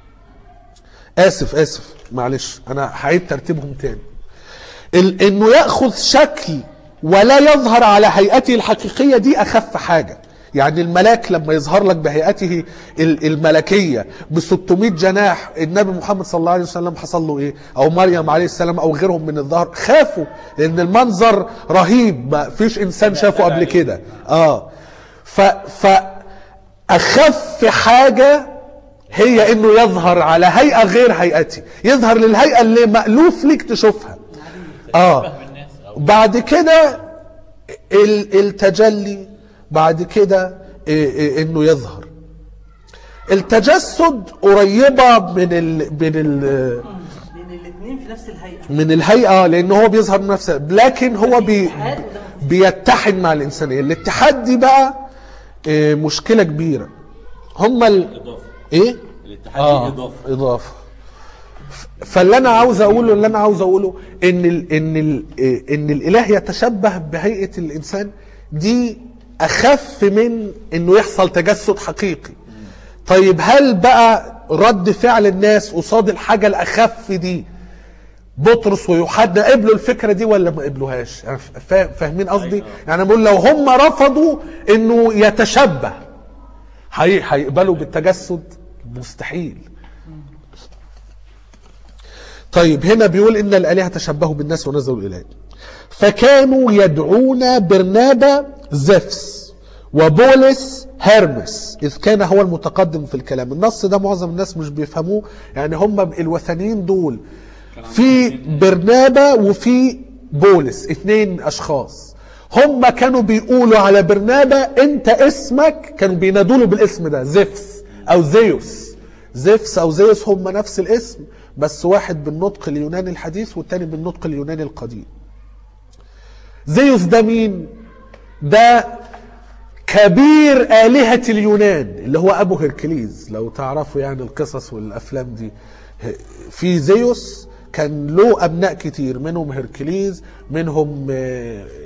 اسف اسف معلش انا هعيد ترتيبهم تاني ال- انه ياخذ شكل ولا يظهر على هيئته الحقيقيه دي اخف حاجه يعني الملاك لما يظهر لك بهيئته ال- الملكيه ب 600 جناح النبي محمد صلى الله عليه وسلم حصل له ايه او مريم عليه السلام او غيرهم من الظهر خافوا لان المنظر رهيب ما فيش انسان شافه قبل كده اه ف ف اخف حاجه هي انه يظهر على هيئه غير هيئتي يظهر للهيئه اللي مألوف ليك تشوفها اه بعد كده ال- التجلي بعد كده إيه إيه انه يظهر التجسد قريبه من ال من ال لان الاثنين في نفس الهيئه من الهيئه لان هو بيظهر من نفسه لكن هو بي بيتحد مع الانسانيه الاتحاد دي بقى إيه، مشكله كبيره هم ال... اضافه ايه الاتحاد اه دي اضافه اضافه ف- فاللي انا عاوز اقوله اللي انا عاوز اقوله ان ال ان ال ان الاله يتشبه بهيئه الانسان دي اخف من انه يحصل تجسد حقيقي طيب هل بقى رد فعل الناس قصاد الحاجه الاخف دي بطرس ويوحنا قبلوا الفكره دي ولا ما قبلوهاش يعني فا- فاهمين قصدي يعني بقول لو هم رفضوا انه يتشبه هي هيقبلوا بالتجسد مستحيل طيب هنا بيقول ان الالهه تشبهوا بالناس ونزلوا الالهه فكانوا يدعون برنابا زفس وبولس هرمس اذ كان هو المتقدم في الكلام النص ده معظم الناس مش بيفهموه يعني هم الوثنيين دول في برنابا وفي بولس اتنين اشخاص هم كانوا بيقولوا على برنابا انت اسمك كانوا بينادوا له بالاسم ده زفس او زيوس زفس او زيوس هم نفس الاسم بس واحد بالنطق اليوناني الحديث والتاني بالنطق اليوناني القديم زيوس ده مين ده كبير آلهة اليونان اللي هو أبو هركليز لو تعرفوا يعني القصص والأفلام دي في زيوس كان له أبناء كتير منهم هركليز منهم آه،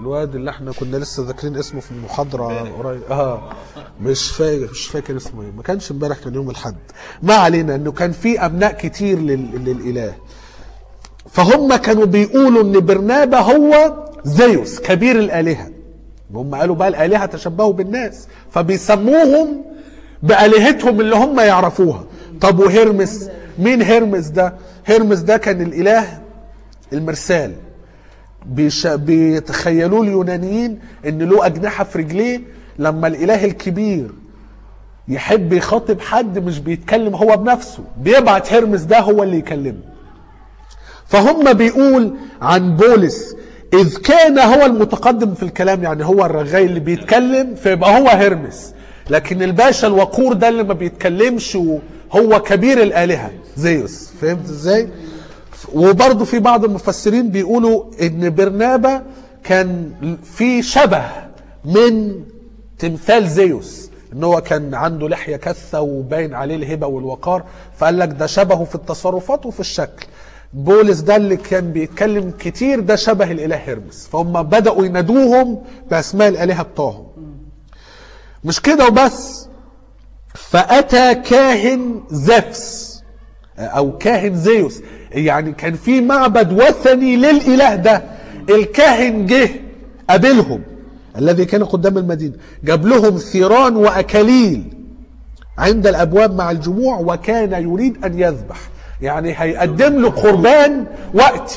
الواد اللي احنا كنا لسه ذاكرين اسمه في المحاضره قريب اه مش فاكر مش فاكر اسمه ايه ما كانش امبارح كان يوم الاحد ما علينا انه كان في ابناء كتير لل... للاله فهم كانوا بيقولوا ان برنابا هو زيوس كبير الالهه هم قالوا بقى الالهه تشبهوا بالناس فبيسموهم بالهتهم اللي هم يعرفوها طب وهرمس مين هرمس ده هرمس ده كان الاله المرسال بيش... بيتخيلوه اليونانيين ان له اجنحه في رجليه لما الاله الكبير يحب يخاطب حد مش بيتكلم هو بنفسه بيبعت هرمس ده هو اللي يكلمه فهم بيقول عن بولس إذ كان هو المتقدم في الكلام يعني هو الرغاي اللي بيتكلم فيبقى هو هرمس لكن الباشا الوقور ده اللي ما بيتكلمش وهو كبير الآلهة زيوس فهمت ازاي؟ وبرضه في بعض المفسرين بيقولوا ان برنابا كان في شبه من تمثال زيوس ان هو كان عنده لحيه كثه وباين عليه الهبه والوقار فقال لك ده شبهه في التصرفات وفي الشكل بولس ده اللي كان بيتكلم كتير ده شبه الاله هرمس فهم بداوا ينادوهم باسماء الالهه بتوعهم مش كده وبس فاتى كاهن زفس او كاهن زيوس يعني كان في معبد وثني للاله ده الكاهن جه قابلهم الذي كان قدام المدينه جاب لهم ثيران واكاليل عند الابواب مع الجموع وكان يريد ان يذبح يعني هيقدم له قربان وقتي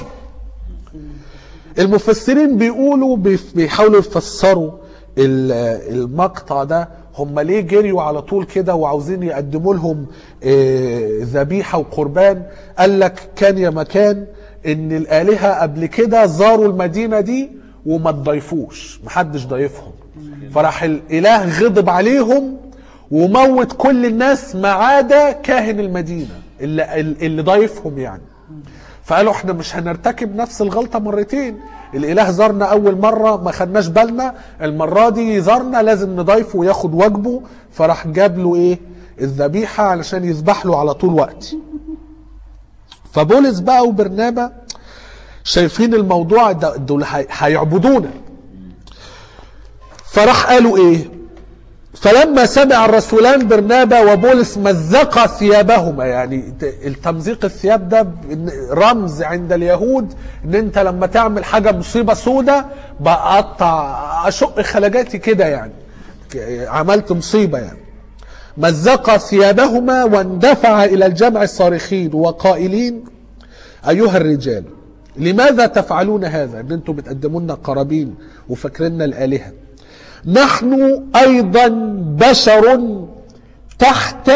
المفسرين بيقولوا بيف- بيحاولوا يفسروا ال- المقطع ده هم ليه جريوا على طول كده وعاوزين يقدموا لهم آه، ذبيحه وقربان قال لك كان يا مكان ان الالهه قبل كده زاروا المدينه دي وما تضيفوش محدش ضايفهم فراح الاله غضب عليهم وموت كل الناس ما عدا كاهن المدينه اللي اللي ضايفهم يعني فقالوا احنا مش هنرتكب نفس الغلطه مرتين الاله زارنا اول مره ما خدناش بالنا المره دي زارنا لازم نضيفه وياخد واجبه فراح جاب له ايه الذبيحه علشان يذبح له على طول وقت فبولس بقى وبرنابا شايفين الموضوع ده دول هي- هيعبدونا فراح قالوا ايه فلما سمع الرسولان برنابا وبولس مزقا ثيابهما يعني ت- التمزيق الثياب ده ب- رمز عند اليهود ان انت لما تعمل حاجه مصيبه سودة بقطع اشق خلجاتي كده يعني ك- عملت مصيبه يعني مزقا ثيابهما واندفع الى الجمع الصارخين وقائلين ايها الرجال لماذا تفعلون هذا ان انتم بتقدموا لنا قرابين وفاكريننا الالهه نحن ايضا بشر تحت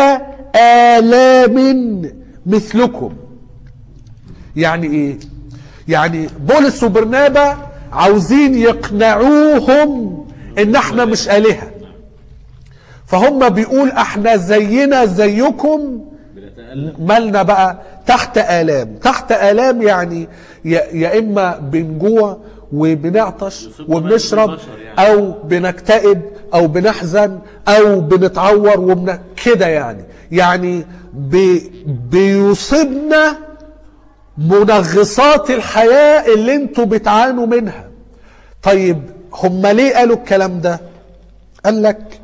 الام مثلكم يعني ايه يعني بولس وبرنابا عاوزين يقنعوهم ان احنا مش الهه فهم بيقول احنا زينا زيكم مالنا بقى تحت آلام تحت آلام يعني يا, يا إما بنجوع وبنعطش يصيبنا وبنشرب بشر يعني. أو بنكتئب أو بنحزن أو بنتعور وبن... كده يعني يعني بي... بيصيبنا منغصات الحياة اللي انتوا بتعانوا منها طيب هم ليه قالوا الكلام ده قال لك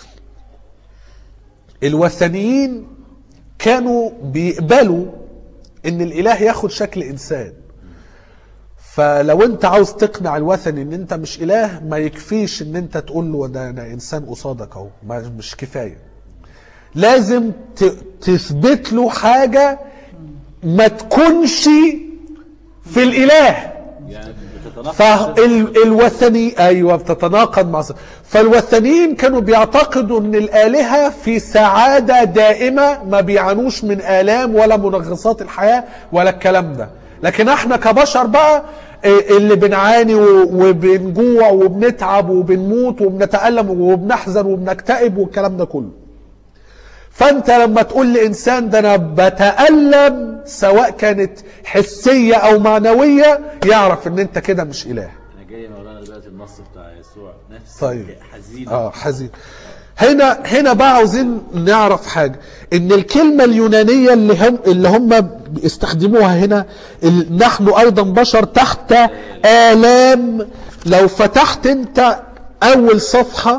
الوثنيين كانوا بيقبلوا ان الاله ياخد شكل انسان فلو انت عاوز تقنع الوثني ان انت مش اله ما يكفيش ان انت تقول له ده انا انسان قصادك اهو ما- مش كفايه لازم ت- تثبت له حاجه ما تكونش في الاله يعني بتتناقض فالوثني ايوه بتتناقض مع ص- فالوثنيين كانوا بيعتقدوا ان الالهه في سعاده دائمه ما بيعانوش من الام ولا منغصات الحياه ولا الكلام ده لكن احنا كبشر بقى إيه، اللي بنعاني و- وبنجوع وبنتعب وبنموت وبنتالم وبنحزن وبنكتئب والكلام ده كله فانت لما تقول لانسان ده انا بتالم سواء كانت حسيه او معنويه يعرف ان انت كده مش اله انا جاي يا مولانا دلوقتي النص بتاع يسوع نفس طيب. حزين اه حزين هنا هنا بقى عاوزين نعرف حاجه ان الكلمه اليونانيه اللي هم اللي هم استخدموها هنا ال- نحن ايضا بشر تحت الام لو فتحت انت اول صفحة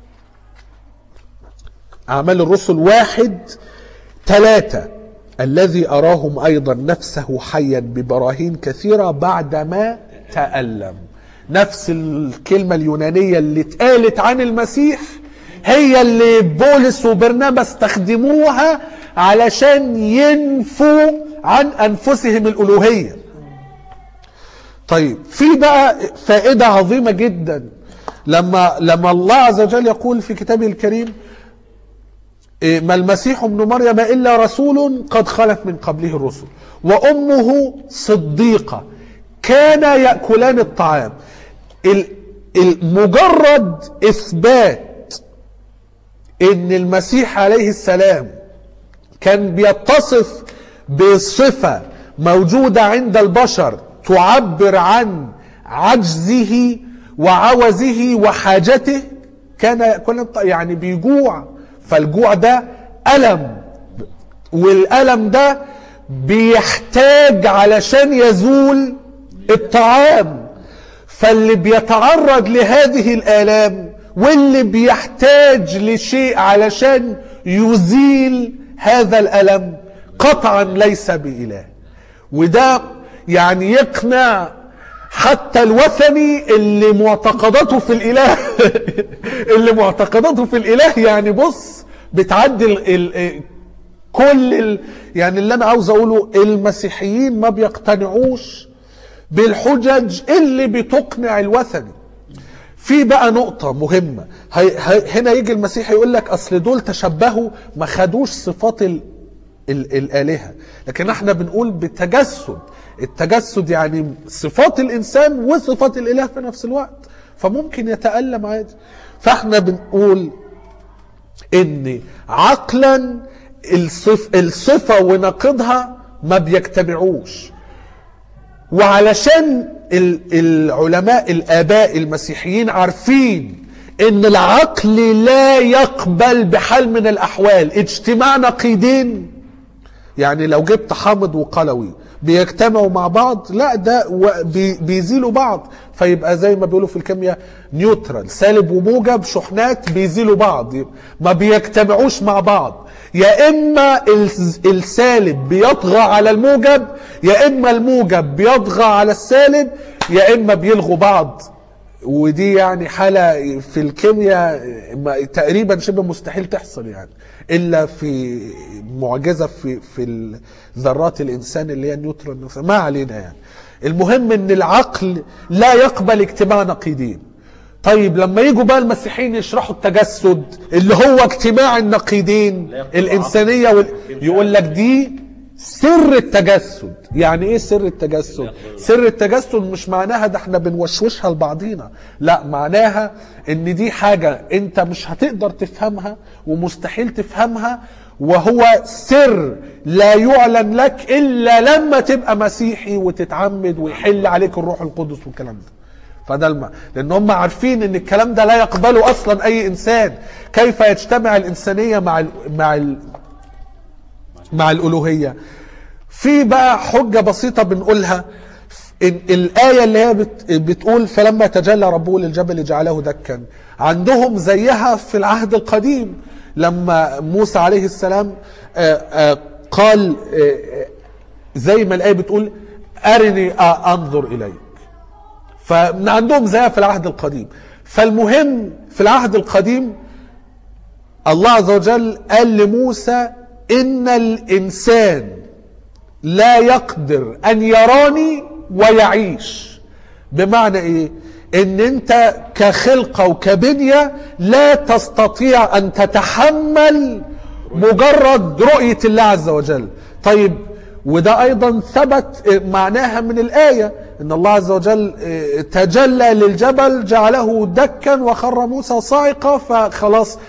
اعمال الرسل واحد ثلاثة الذي اراهم ايضا نفسه حيا ببراهين كثيرة بعدما تألم نفس الكلمة اليونانية اللي اتقالت عن المسيح هي اللي بولس وبرنابا استخدموها علشان ينفوا عن انفسهم الالوهيه طيب في بقى فائدة عظيمة جدا لما لما الله عز وجل يقول في كتابه الكريم إيه، ما المسيح ابن مريم إلا رسول قد خلت من قبله الرسل وأمه صديقة كان يأكلان الطعام ال- ال- مجرد إثبات إن المسيح عليه السلام كان بيتصف بصفة موجودة عند البشر تعبر عن عجزه وعوزه وحاجته كان يأكل الط- يعني بيجوع فالجوع ده ألم والألم ده بيحتاج علشان يزول الطعام فاللي بيتعرض لهذه الآلام واللي بيحتاج لشيء علشان يزيل هذا الألم قطعا ليس بإله وده يعني يقنع حتى الوثني اللي معتقداته في الإله اللي معتقداته في الإله يعني بص بتعدي ال ال كل ال يعني اللي أنا عاوز أقوله المسيحيين ما بيقتنعوش بالحجج اللي بتقنع الوثني في بقى نقطة مهمة هي هي هنا يجي المسيح يقول لك أصل دول تشبهوا ما خدوش صفات ال ال الآلهة لكن احنا بنقول بتجسد التجسد يعني صفات الإنسان وصفات الإله في نفس الوقت فممكن يتألم عادي فاحنا بنقول ان عقلا الصف الصفة ونقضها ما بيجتمعوش وعلشان ال- العلماء الآباء المسيحيين عارفين ان العقل لا يقبل بحال من الأحوال اجتماع نقيضين يعني لو جبت حامض وقلوي بيجتمعوا مع بعض لا ده و- بي- بيزيلوا بعض فيبقى زي ما بيقولوا في الكيمياء نيوترال سالب وموجب شحنات بيزيلوا بعض ما بيجتمعوش مع بعض يا اما الس- السالب بيطغى على الموجب يا اما الموجب بيطغى على السالب يا اما بيلغوا بعض ودي يعني حالة في الكيمياء ما- تقريبا شبه مستحيل تحصل يعني إلا في معجزة في في ذرات الإنسان اللي هي النيوترون نفسها. ما علينا يعني المهم إن العقل لا يقبل اجتماع نقيضين طيب لما يجوا بقى المسيحيين يشرحوا التجسد اللي هو اجتماع النقيضين لا يقبل الإنسانية وال... يقول لك دي سر التجسد يعني ايه سر التجسد سر التجسد مش معناها ده احنا بنوشوشها لبعضينا لا معناها ان دي حاجة انت مش هتقدر تفهمها ومستحيل تفهمها وهو سر لا يعلن لك الا لما تبقى مسيحي وتتعمد ويحل عليك الروح القدس والكلام ده فده الم... لان هم عارفين ان الكلام ده لا يقبله اصلا اي انسان كيف يجتمع الانسانيه مع ال... مع ال... مع الالوهيه في بقى حجه بسيطه بنقولها إن الآية اللي هي بت... بتقول فلما تجلى ربه للجبل جعله دكا عندهم زيها في العهد القديم لما موسى عليه السلام آه، آه، قال آه، آه، زي ما الآية بتقول أرني آه، أنظر إليك فمن عندهم زيها في العهد القديم فالمهم في العهد القديم الله عز وجل قال لموسى ان الانسان لا يقدر ان يراني ويعيش بمعنى ايه ان انت كخلقه وكبنيه لا تستطيع ان تتحمل مجرد رؤيه الله عز وجل طيب وده ايضا ثبت معناها من الايه ان الله عز وجل تجلى للجبل جعله دكا وخر موسى صاعقا فخلاص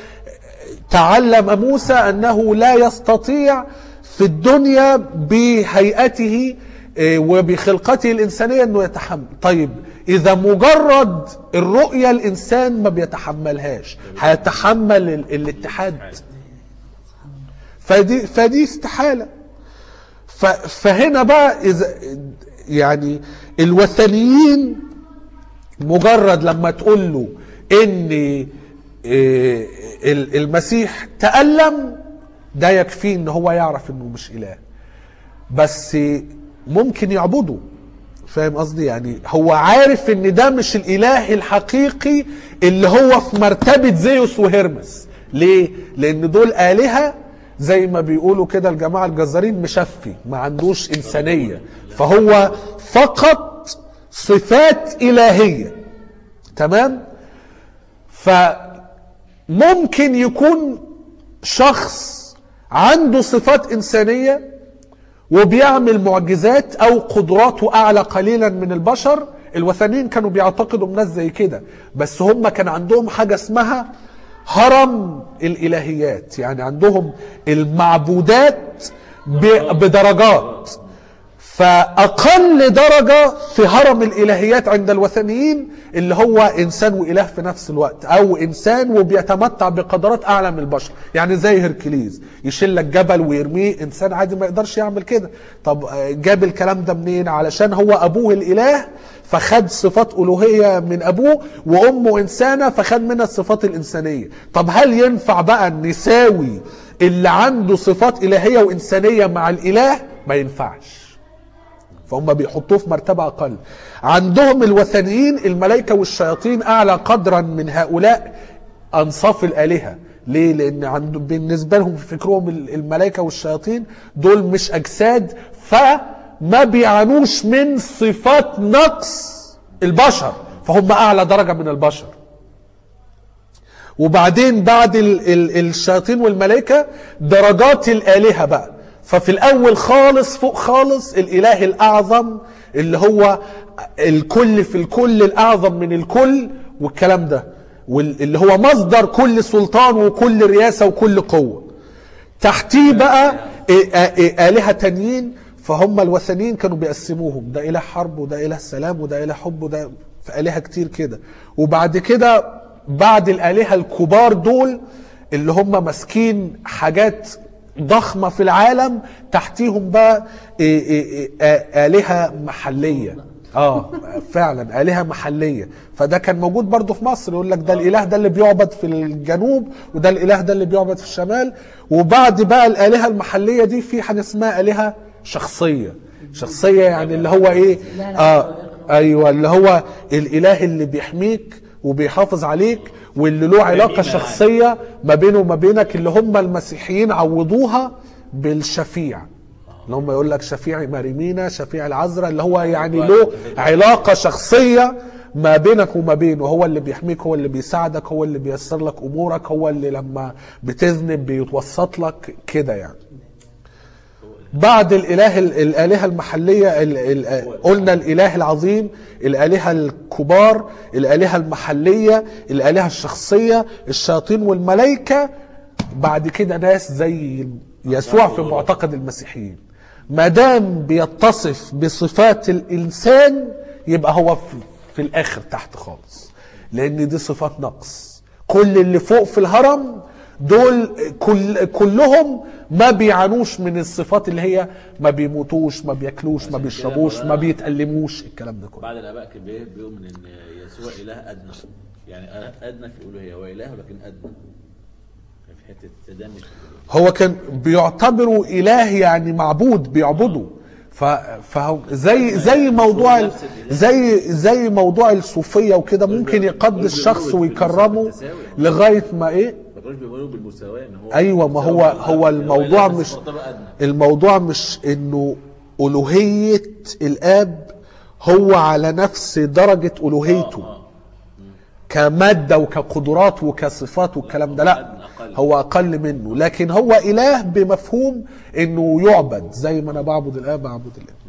تعلم موسى انه لا يستطيع في الدنيا بهيئته وبخلقته الانسانيه انه يتحمل طيب اذا مجرد الرؤيه الانسان ما بيتحملهاش هيتحمل ال- الاتحاد فدي فدي استحاله ف- فهنا بقى اذا يعني الوثنيين مجرد لما تقول له ان إيه، ال- المسيح تألم ده يكفيه ان هو يعرف انه مش اله بس ممكن يعبده فاهم قصدي يعني هو عارف ان ده مش الاله الحقيقي اللي هو في مرتبة زيوس وهرمس ليه لان دول آلهة زي ما بيقولوا كده الجماعة الجزارين مشفي ما عندوش إنسانية فهو فقط صفات إلهية تمام فممكن يكون شخص عنده صفات إنسانية وبيعمل معجزات او قدراته اعلى قليلا من البشر الوثنيين كانوا بيعتقدوا بناس زي كده بس هم كان عندهم حاجه اسمها هرم الالهيات يعني عندهم المعبودات ب- بدرجات فاقل درجه في هرم الالهيات عند الوثنيين اللي هو انسان واله في نفس الوقت او انسان وبيتمتع بقدرات اعلى من البشر يعني زي هركليز يشيل لك جبل ويرميه انسان عادي ما يقدرش يعمل كده طب آه، جاب الكلام ده منين علشان هو ابوه الاله فخد صفات الوهيه من ابوه وامه انسانه فخد منها الصفات الانسانيه طب هل ينفع بقى نساوي اللي عنده صفات الهيه وانسانيه مع الاله ما ينفعش فهم بيحطوه في مرتبة أقل عندهم الوثنيين الملائكة والشياطين أعلى قدرا من هؤلاء أنصاف الآلهة ليه؟ لأن عند بالنسبة لهم في فكرهم ال- الملائكة والشياطين دول مش أجساد فما بيعانوش من صفات نقص البشر فهم أعلى درجة من البشر وبعدين بعد ال ال الشياطين والملائكة درجات الآلهة بقى ففي الأول خالص فوق خالص الإله الأعظم اللي هو الكل في الكل الأعظم من الكل والكلام ده واللي هو مصدر كل سلطان وكل رياسة وكل قوة تحتيه بقى إيه- إيه- آلهة تانيين فهم الوثنيين كانوا بيقسموهم ده إله حرب وده إله سلام وده إله حب وده في آلهة كتير كده وبعد كده بعد الآلهة الكبار دول اللي هم ماسكين حاجات ضخمة في العالم تحتيهم بقى إيه إيه إيه آ- آلهة محلية اه فعلا آلهة محلية فده كان موجود برضه في مصر يقول لك ده الإله ده اللي بيعبد في الجنوب وده الإله ده اللي بيعبد في الشمال وبعد بقى الآلهة المحلية دي في حاجة اسمها آلهة شخصية شخصية يعني اللي هو ايه اه ايوه اللي هو الإله اللي بيحميك وبيحافظ عليك واللي له علاقة شخصية ما بينه وما بينك اللي هم المسيحيين عوضوها بالشفيع اللي هم يقول لك شفيع مريمينا شفيع العذراء اللي هو يعني له علاقة شخصية ما بينك وما بينه هو اللي بيحميك هو اللي بيساعدك هو اللي بيسر لك امورك هو اللي لما بتذنب بيتوسط لك كده يعني بعد الاله الالهه المحليه ال- ال- قلنا الاله العظيم الالهه الكبار الالهه المحليه الالهه الشخصيه الشياطين والملائكه بعد كده ناس زي يسوع في معتقد المسيحيين ما دام بيتصف بصفات الانسان يبقى هو في, في الاخر تحت خالص لان دي صفات نقص كل اللي فوق في الهرم دول كل كلهم ما بيعانوش من الصفات اللي هي ما بيموتوش ما بياكلوش ما بيشربوش ما بيتألموش الكلام ده كله بعض الاباء كان بي- بيؤمن ان يسوع اله ادنى يعني ادنى في الالوهيه هو اله ولكن ادنى كان في حته تدني في الألوهية. هو كان بيعتبروا اله يعني معبود بيعبده ف فهو زي زي موضوع ال- زي زي موضوع الصوفيه وكده ممكن يقدس شخص ويكرمه لغايه ما ايه ما كانوش بيؤمنوا بالمساواه ان هو ايوه ما هو هو الموضوع مش الموضوع مش انه الوهيه الاب هو على نفس درجه الوهيته كماده وكقدرات وكصفات والكلام ده لا هو اقل منه لكن هو اله بمفهوم انه يعبد زي ما انا بعبد الاب بعبد الاب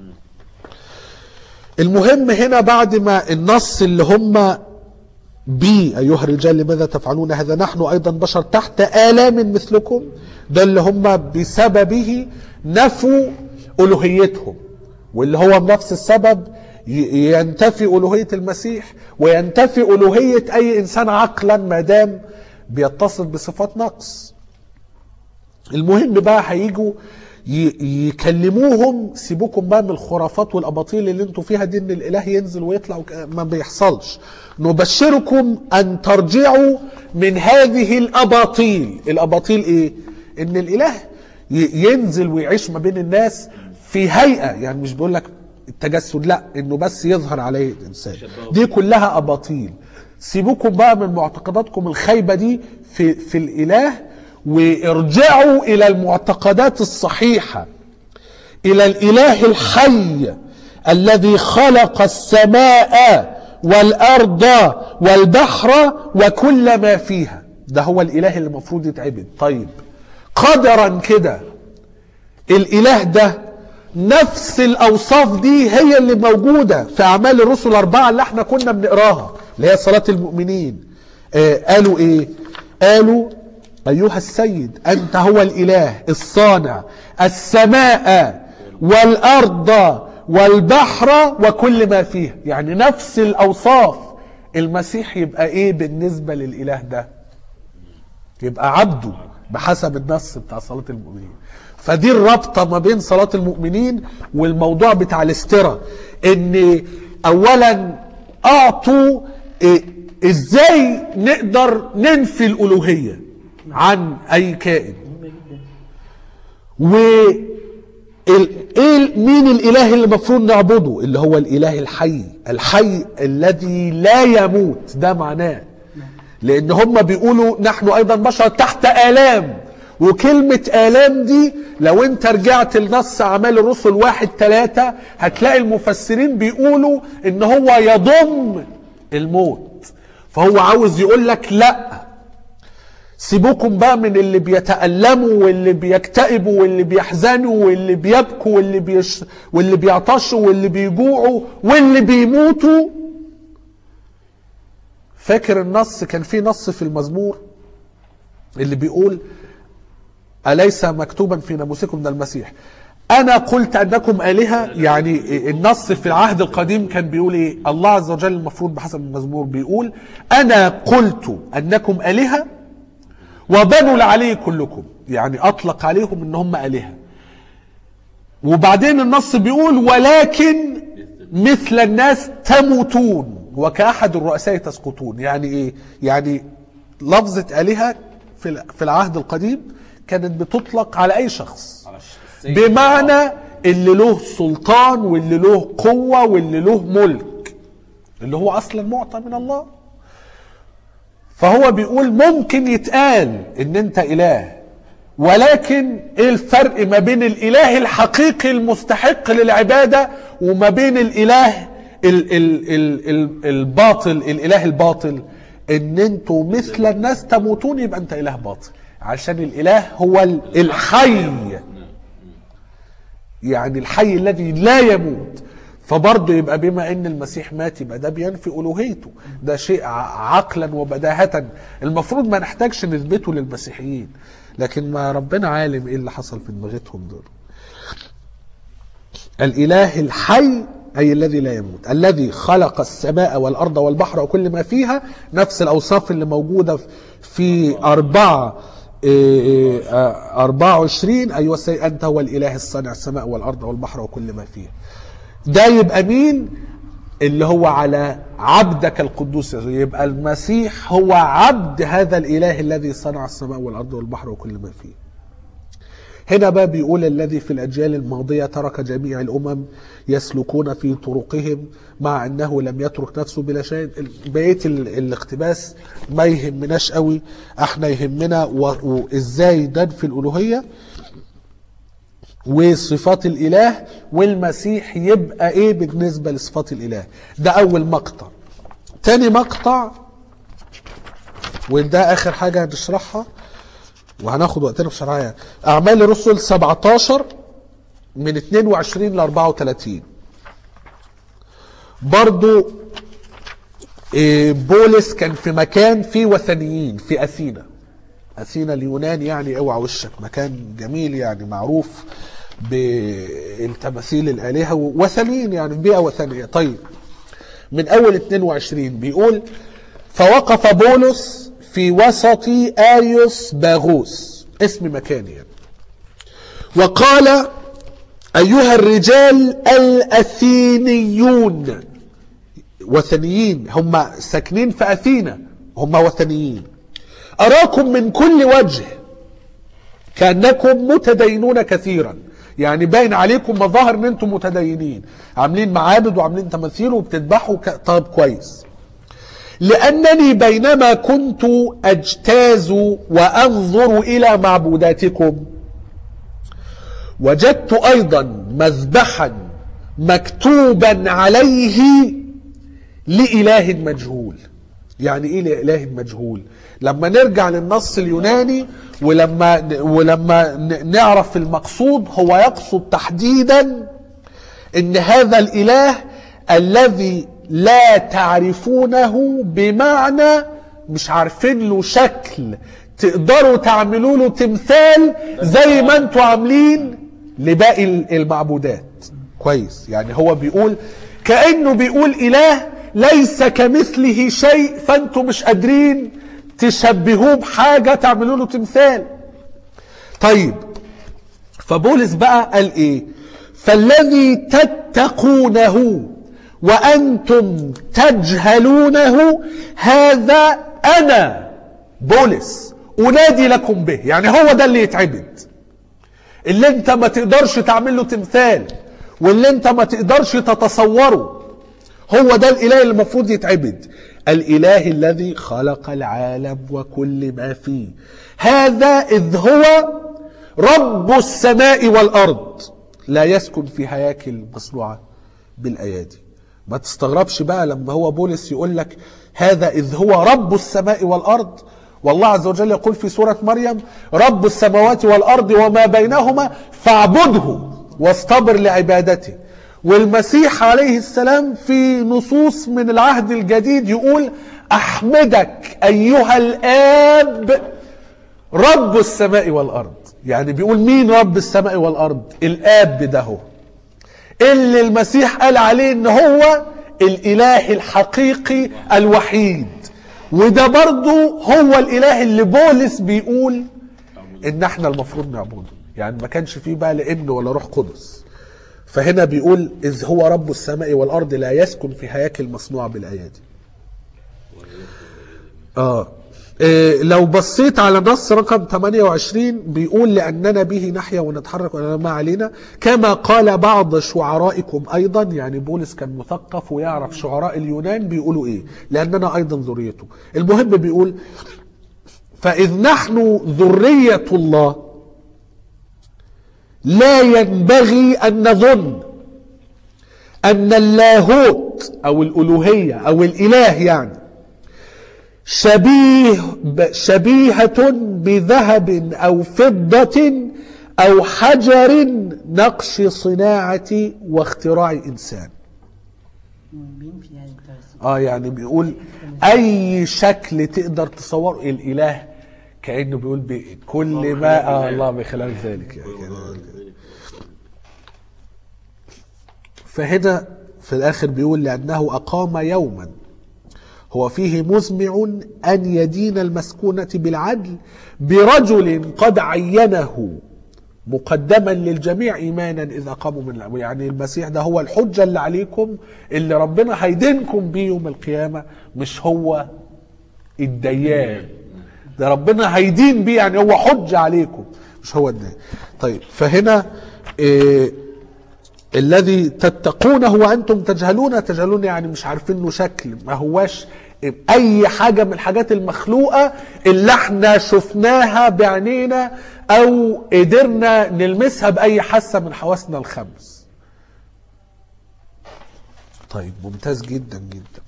المهم هنا بعد ما النص اللي هم بي أيها الرجال لماذا تفعلون هذا نحن أيضا بشر تحت آلام مثلكم ده اللي هم بسببه نفوا ألوهيتهم واللي هو بنفس السبب ي- ينتفي ألوهية المسيح وينتفي ألوهية أي إنسان عقلا ما دام بيتصف بصفات نقص المهم بقى هيجوا ي- يكلموهم سيبوكم بقى من الخرافات والاباطيل اللي انتوا فيها دي ان الاله ينزل ويطلع وك- ما بيحصلش نبشركم ان ترجعوا من هذه الاباطيل الاباطيل ايه ان الاله ي- ينزل ويعيش ما بين الناس في هيئه يعني مش بيقول لك التجسد لا انه بس يظهر عليه الانسان دي كلها اباطيل سيبوكم بقى من معتقداتكم الخايبه دي في في الاله وارجعوا الى المعتقدات الصحيحه الى الاله الحي الذي خلق السماء والارض والبحر وكل ما فيها ده هو الاله اللي المفروض يتعبد طيب قدرا كده الاله ده نفس الاوصاف دي هي اللي موجوده في اعمال الرسل الاربعه اللي احنا كنا بنقراها اللي هي صلاه المؤمنين آه قالوا ايه قالوا ايها السيد انت هو الاله الصانع السماء والارض والبحر وكل ما فيه يعني نفس الاوصاف المسيح يبقى ايه بالنسبه للاله ده يبقى عبده بحسب النص بتاع صلاة المؤمنين فدي الرابطة ما بين صلاة المؤمنين والموضوع بتاع الاسترة ان اولا اعطوا إيه ازاي نقدر ننفي الالوهية عن اي كائن و ال- ايه مين الاله اللي المفروض نعبده اللي هو الاله الحي الحي الذي لا يموت ده معناه لان هم بيقولوا نحن ايضا بشر تحت الام وكلمة آلام دي لو انت رجعت لنص أعمال الرسل واحد ثلاثة هتلاقي المفسرين بيقولوا ان هو يضم الموت فهو عاوز يقول لك لا سيبوكم بقى من اللي بيتألموا واللي بيكتئبوا واللي بيحزنوا واللي بيبكوا واللي بيش واللي بيعطشوا واللي بيجوعوا واللي بيموتوا فاكر النص كان في نص في المزمور اللي بيقول أليس مكتوبا في ناموسكم ده المسيح أنا قلت أنكم آلهة يعني النص في العهد القديم كان بيقول إيه الله عز وجل المفروض بحسب المزمور بيقول أنا قلت أنكم آلهة وبنوا العلي كلكم يعني أطلق عليهم إن هم آلهة وبعدين النص بيقول ولكن مثل الناس تموتون وكأحد الرؤساء تسقطون يعني ايه يعني لفظة آلهة في ال- في العهد القديم كانت بتطلق على أي شخص على السيد بمعنى اللي له سلطان واللي له قوة واللي له ملك اللي هو أصلا معطى من الله فهو بيقول ممكن يتقال ان انت اله ولكن ايه الفرق ما بين الاله الحقيقي المستحق للعبادة وما بين الاله ال ال ال ال الباطل الاله الباطل ان انتوا مثل الناس تموتون يبقى انت اله باطل عشان الاله هو ال- الحي يعني الحي الذي لا يموت فبرضه يبقى بما ان المسيح مات يبقى ده بينفي الوهيته ده شيء ع- عقلا وبداهة المفروض ما نحتاجش نثبته للمسيحيين لكن ما ربنا عالم ايه اللي حصل في دماغتهم دول الاله الحي اي الذي لا يموت الذي خلق السماء والارض والبحر وكل ما فيها نفس الاوصاف اللي موجوده في- في أربعة إيه إيه، آه، 24 أيها السيد أنت هو الإله الصانع السماء والأرض والبحر وكل ما فيها ده يبقى مين اللي هو على عبدك القدوس يبقى المسيح هو عبد هذا الإله الذي صنع السماء والأرض والبحر وكل ما فيه هنا بقى بيقول الذي في الأجيال الماضية ترك جميع الأمم يسلكون في طرقهم مع أنه لم يترك نفسه بلا شيء بقية ال- الاقتباس ما يهمناش قوي احنا يهمنا و- وازاي ننفي الألوهية وصفات الإله والمسيح يبقى ايه بالنسبة لصفات الإله ده أول مقطع تاني مقطع وده آخر حاجة هنشرحها وهناخد وقتنا في شرحها اعمال الرسل 17 من 22 ل 34 برضو إيه، بولس كان في مكان فيه وثنيين في اثينا اثينا اليونان يعني اوعى وشك مكان جميل يعني معروف بالتماثيل الالهه وثنيين يعني في بيئه وثنيه طيب من اول 22 بيقول فوقف بولس في وسط آيوس باغوس اسم مكان يعني وقال أيها الرجال الأثينيون وثنيين هم ساكنين في أثينا هم وثنيين أراكم من كل وجه كأنكم متدينون كثيرا يعني باين عليكم مظاهر ان انتم متدينين عاملين معابد وعاملين تماثيل وبتذبحوا ك... طب كويس لأنني بينما كنت أجتاز وأنظر إلى معبوداتكم وجدت أيضا مذبحا مكتوبا عليه لإله مجهول يعني إيه لإله مجهول لما نرجع للنص اليوناني ولما ولما ن- نعرف المقصود هو يقصد تحديدا ان هذا الاله الذي لا تعرفونه بمعنى مش عارفين له شكل تقدروا تعملوا له تمثال زي ما انتوا عاملين لباقي المعبودات كويس يعني هو بيقول كأنه بيقول إله ليس كمثله شيء فانتوا مش قادرين تشبهوه بحاجة تعملوا له تمثال طيب فبولس بقى قال ايه فالذي تتقونه وانتم تجهلونه هذا انا بولس انادي لكم به يعني هو ده اللي يتعبد اللي انت ما تقدرش تعمل له تمثال واللي انت ما تقدرش تتصوره هو ده الاله اللي المفروض يتعبد الاله الذي خلق العالم وكل ما فيه هذا اذ هو رب السماء والارض لا يسكن في هياكل مصنوعه بالايادي ما تستغربش بقى لما هو بولس يقول لك هذا اذ هو رب السماء والارض والله عز وجل يقول في سوره مريم رب السماوات والارض وما بينهما فاعبده واصطبر لعبادته والمسيح عليه السلام في نصوص من العهد الجديد يقول احمدك ايها الاب رب السماء والارض يعني بيقول مين رب السماء والارض الاب ده هو اللي المسيح قال عليه ان هو الاله الحقيقي الوحيد وده برضو هو الاله اللي بولس بيقول ان احنا المفروض نعبده يعني ما كانش فيه بقى لا ابن ولا روح قدس فهنا بيقول اذ هو رب السماء والارض لا يسكن في هياكل مصنوعه بالايادي اه إيه لو بصيت على نص رقم 28 بيقول لأننا به نحيا ونتحرك ولا ما علينا كما قال بعض شعرائكم أيضا يعني بولس كان مثقف ويعرف شعراء اليونان بيقولوا إيه لأننا أيضا ذريته المهم بيقول فإذ نحن ذرية الله لا ينبغي أن نظن أن اللاهوت أو الألوهية أو الإله يعني شبيه شبيهة بذهب أو فضة أو حجر نقش صناعة واختراع إنسان بينفي يعني التمثيل اه يعني بيقول أي شكل تقدر تصوره الإله كأنه بيقول بكل ما آه الله بخلاف ذلك يعني فهنا في الآخر بيقول لأنه أقام يوما هو فيه مزمع أن يدين المسكونة بالعدل برجل قد عينه مقدما للجميع إيمانا إذا قاموا من الأموات يعني المسيح ده هو الحجة اللي عليكم اللي ربنا هيدينكم بيه يوم القيامة مش هو الديان ده ربنا هيدين بيه يعني هو حجة عليكم مش هو الديان طيب فهنا إيه الذي تتقونه وانتم تجهلون تجهلون يعني مش عارفين له شكل ما هواش اي حاجه من الحاجات المخلوقه اللي احنا شفناها بعينينا او قدرنا نلمسها باي حاسه من حواسنا الخمس طيب ممتاز جدا جدا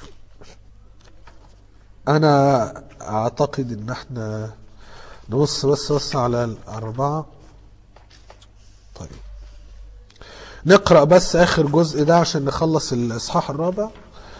انا اعتقد ان احنا نبص بس بس على الاربعه طيب نقرأ بس آخر جزء ده عشان نخلص الإصحاح الرابع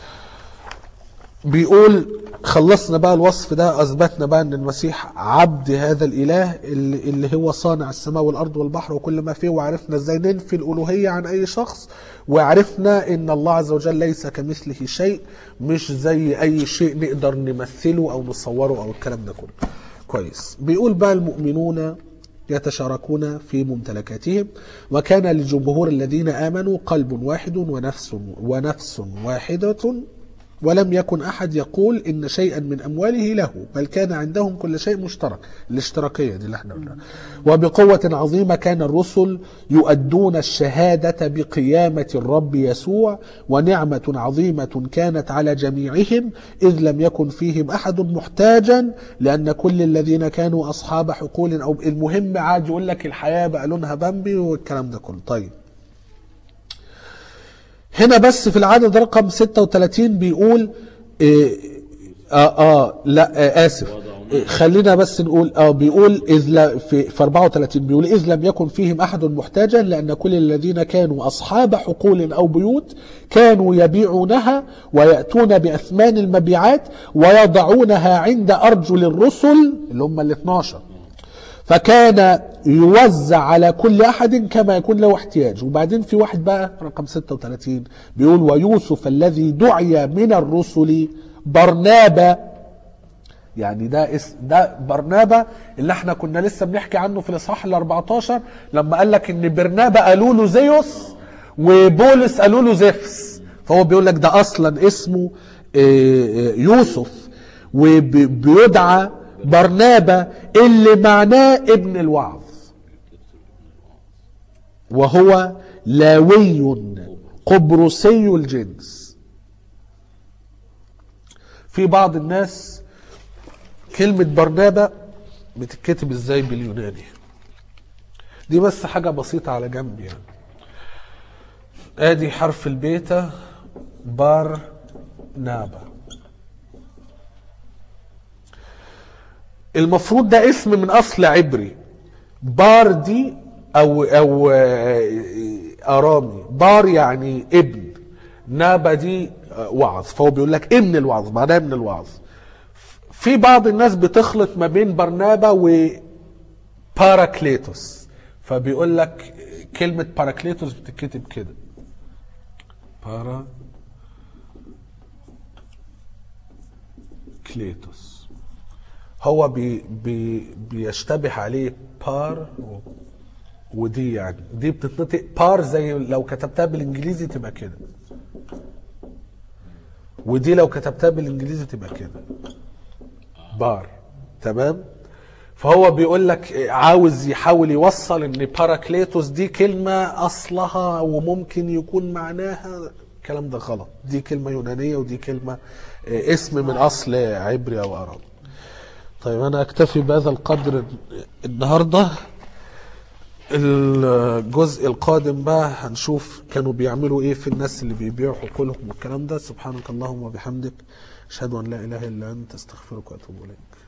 بيقول خلصنا بقى الوصف ده أثبتنا بقى أن المسيح عبد هذا الإله اللي, اللي هو صانع السماء والأرض والبحر وكل ما فيه وعرفنا إزاي ننفي الألوهية عن أي شخص وعرفنا أن الله عز وجل ليس كمثله شيء مش زي أي شيء نقدر نمثله أو نصوره أو الكلام ده كله كويس بيقول بقى المؤمنون يتشاركون في ممتلكاتهم وكان للجمهور الذين آمنوا قلب واحد ونفس ونفس واحدة ولم يكن أحد يقول إن شيئا من أمواله له بل كان عندهم كل شيء مشترك الاشتراكية دي اللي احنا قلناها وبقوة عظيمة كان الرسل يؤدون الشهادة بقيامة الرب يسوع ونعمة عظيمة كانت على جميعهم إذ لم يكن فيهم أحد محتاجا لأن كل الذين كانوا أصحاب حقول أو المهم عاد يقول لك الحياة بقى لونها بامبي والكلام ده كله طيب هنا بس في العدد رقم 36 بيقول إيه اه اه لا آه اسف إيه خلينا بس نقول اه بيقول اذ لا في, في 34 بيقول اذ لم يكن فيهم احد محتاجا لان كل الذين كانوا اصحاب حقول او بيوت كانوا يبيعونها وياتون باثمان المبيعات ويضعونها عند ارجل الرسل اللي هم ال 12 فكان يوزع على كل احد كما يكون له احتياج وبعدين في واحد بقى رقم 36 بيقول ويوسف الذي دعي من الرسل برنابا يعني ده اس ده برنابا اللي احنا كنا لسه بنحكي عنه في الاصحاح ال 14 لما قال لك ان برنابا قالوا له زيوس وبولس قالوا له زفس فهو بيقول لك ده اصلا اسمه يوسف وبيدعى برنابا اللي معناه ابن الوعظ وهو لاوي قبرصي الجنس في بعض الناس كلمة برنابا بتتكتب ازاي باليوناني دي بس حاجة بسيطة على جنب يعني ادي حرف البيتا بار نابا المفروض ده اسم من اصل عبري بار دي او او ارامي بار يعني ابن نابا دي وعظ فهو بيقول لك ابن الوعظ معناه ابن الوعظ في بعض الناس بتخلط ما بين برنابا و باراكليتوس فبيقول لك كلمة باراكليتوس بتتكتب كده بارا كليتوس هو بي بي بيشتبه عليه بار ودي يعني دي بتتنطق بار زي لو كتبتها بالانجليزي تبقى كده ودي لو كتبتها بالانجليزي تبقى كده بار تمام فهو بيقول لك عاوز يحاول يوصل ان باراكليتوس دي كلمة اصلها وممكن يكون معناها الكلام ده غلط دي كلمة يونانية ودي كلمة اسم من اصل عبري او ارامي طيب انا اكتفي بهذا القدر النهارده الجزء القادم بقى هنشوف كانوا بيعملوا ايه في الناس اللي بيبيعوا حقولهم والكلام ده سبحانك اللهم وبحمدك اشهد ان لا اله الا انت استغفرك واتوب اليك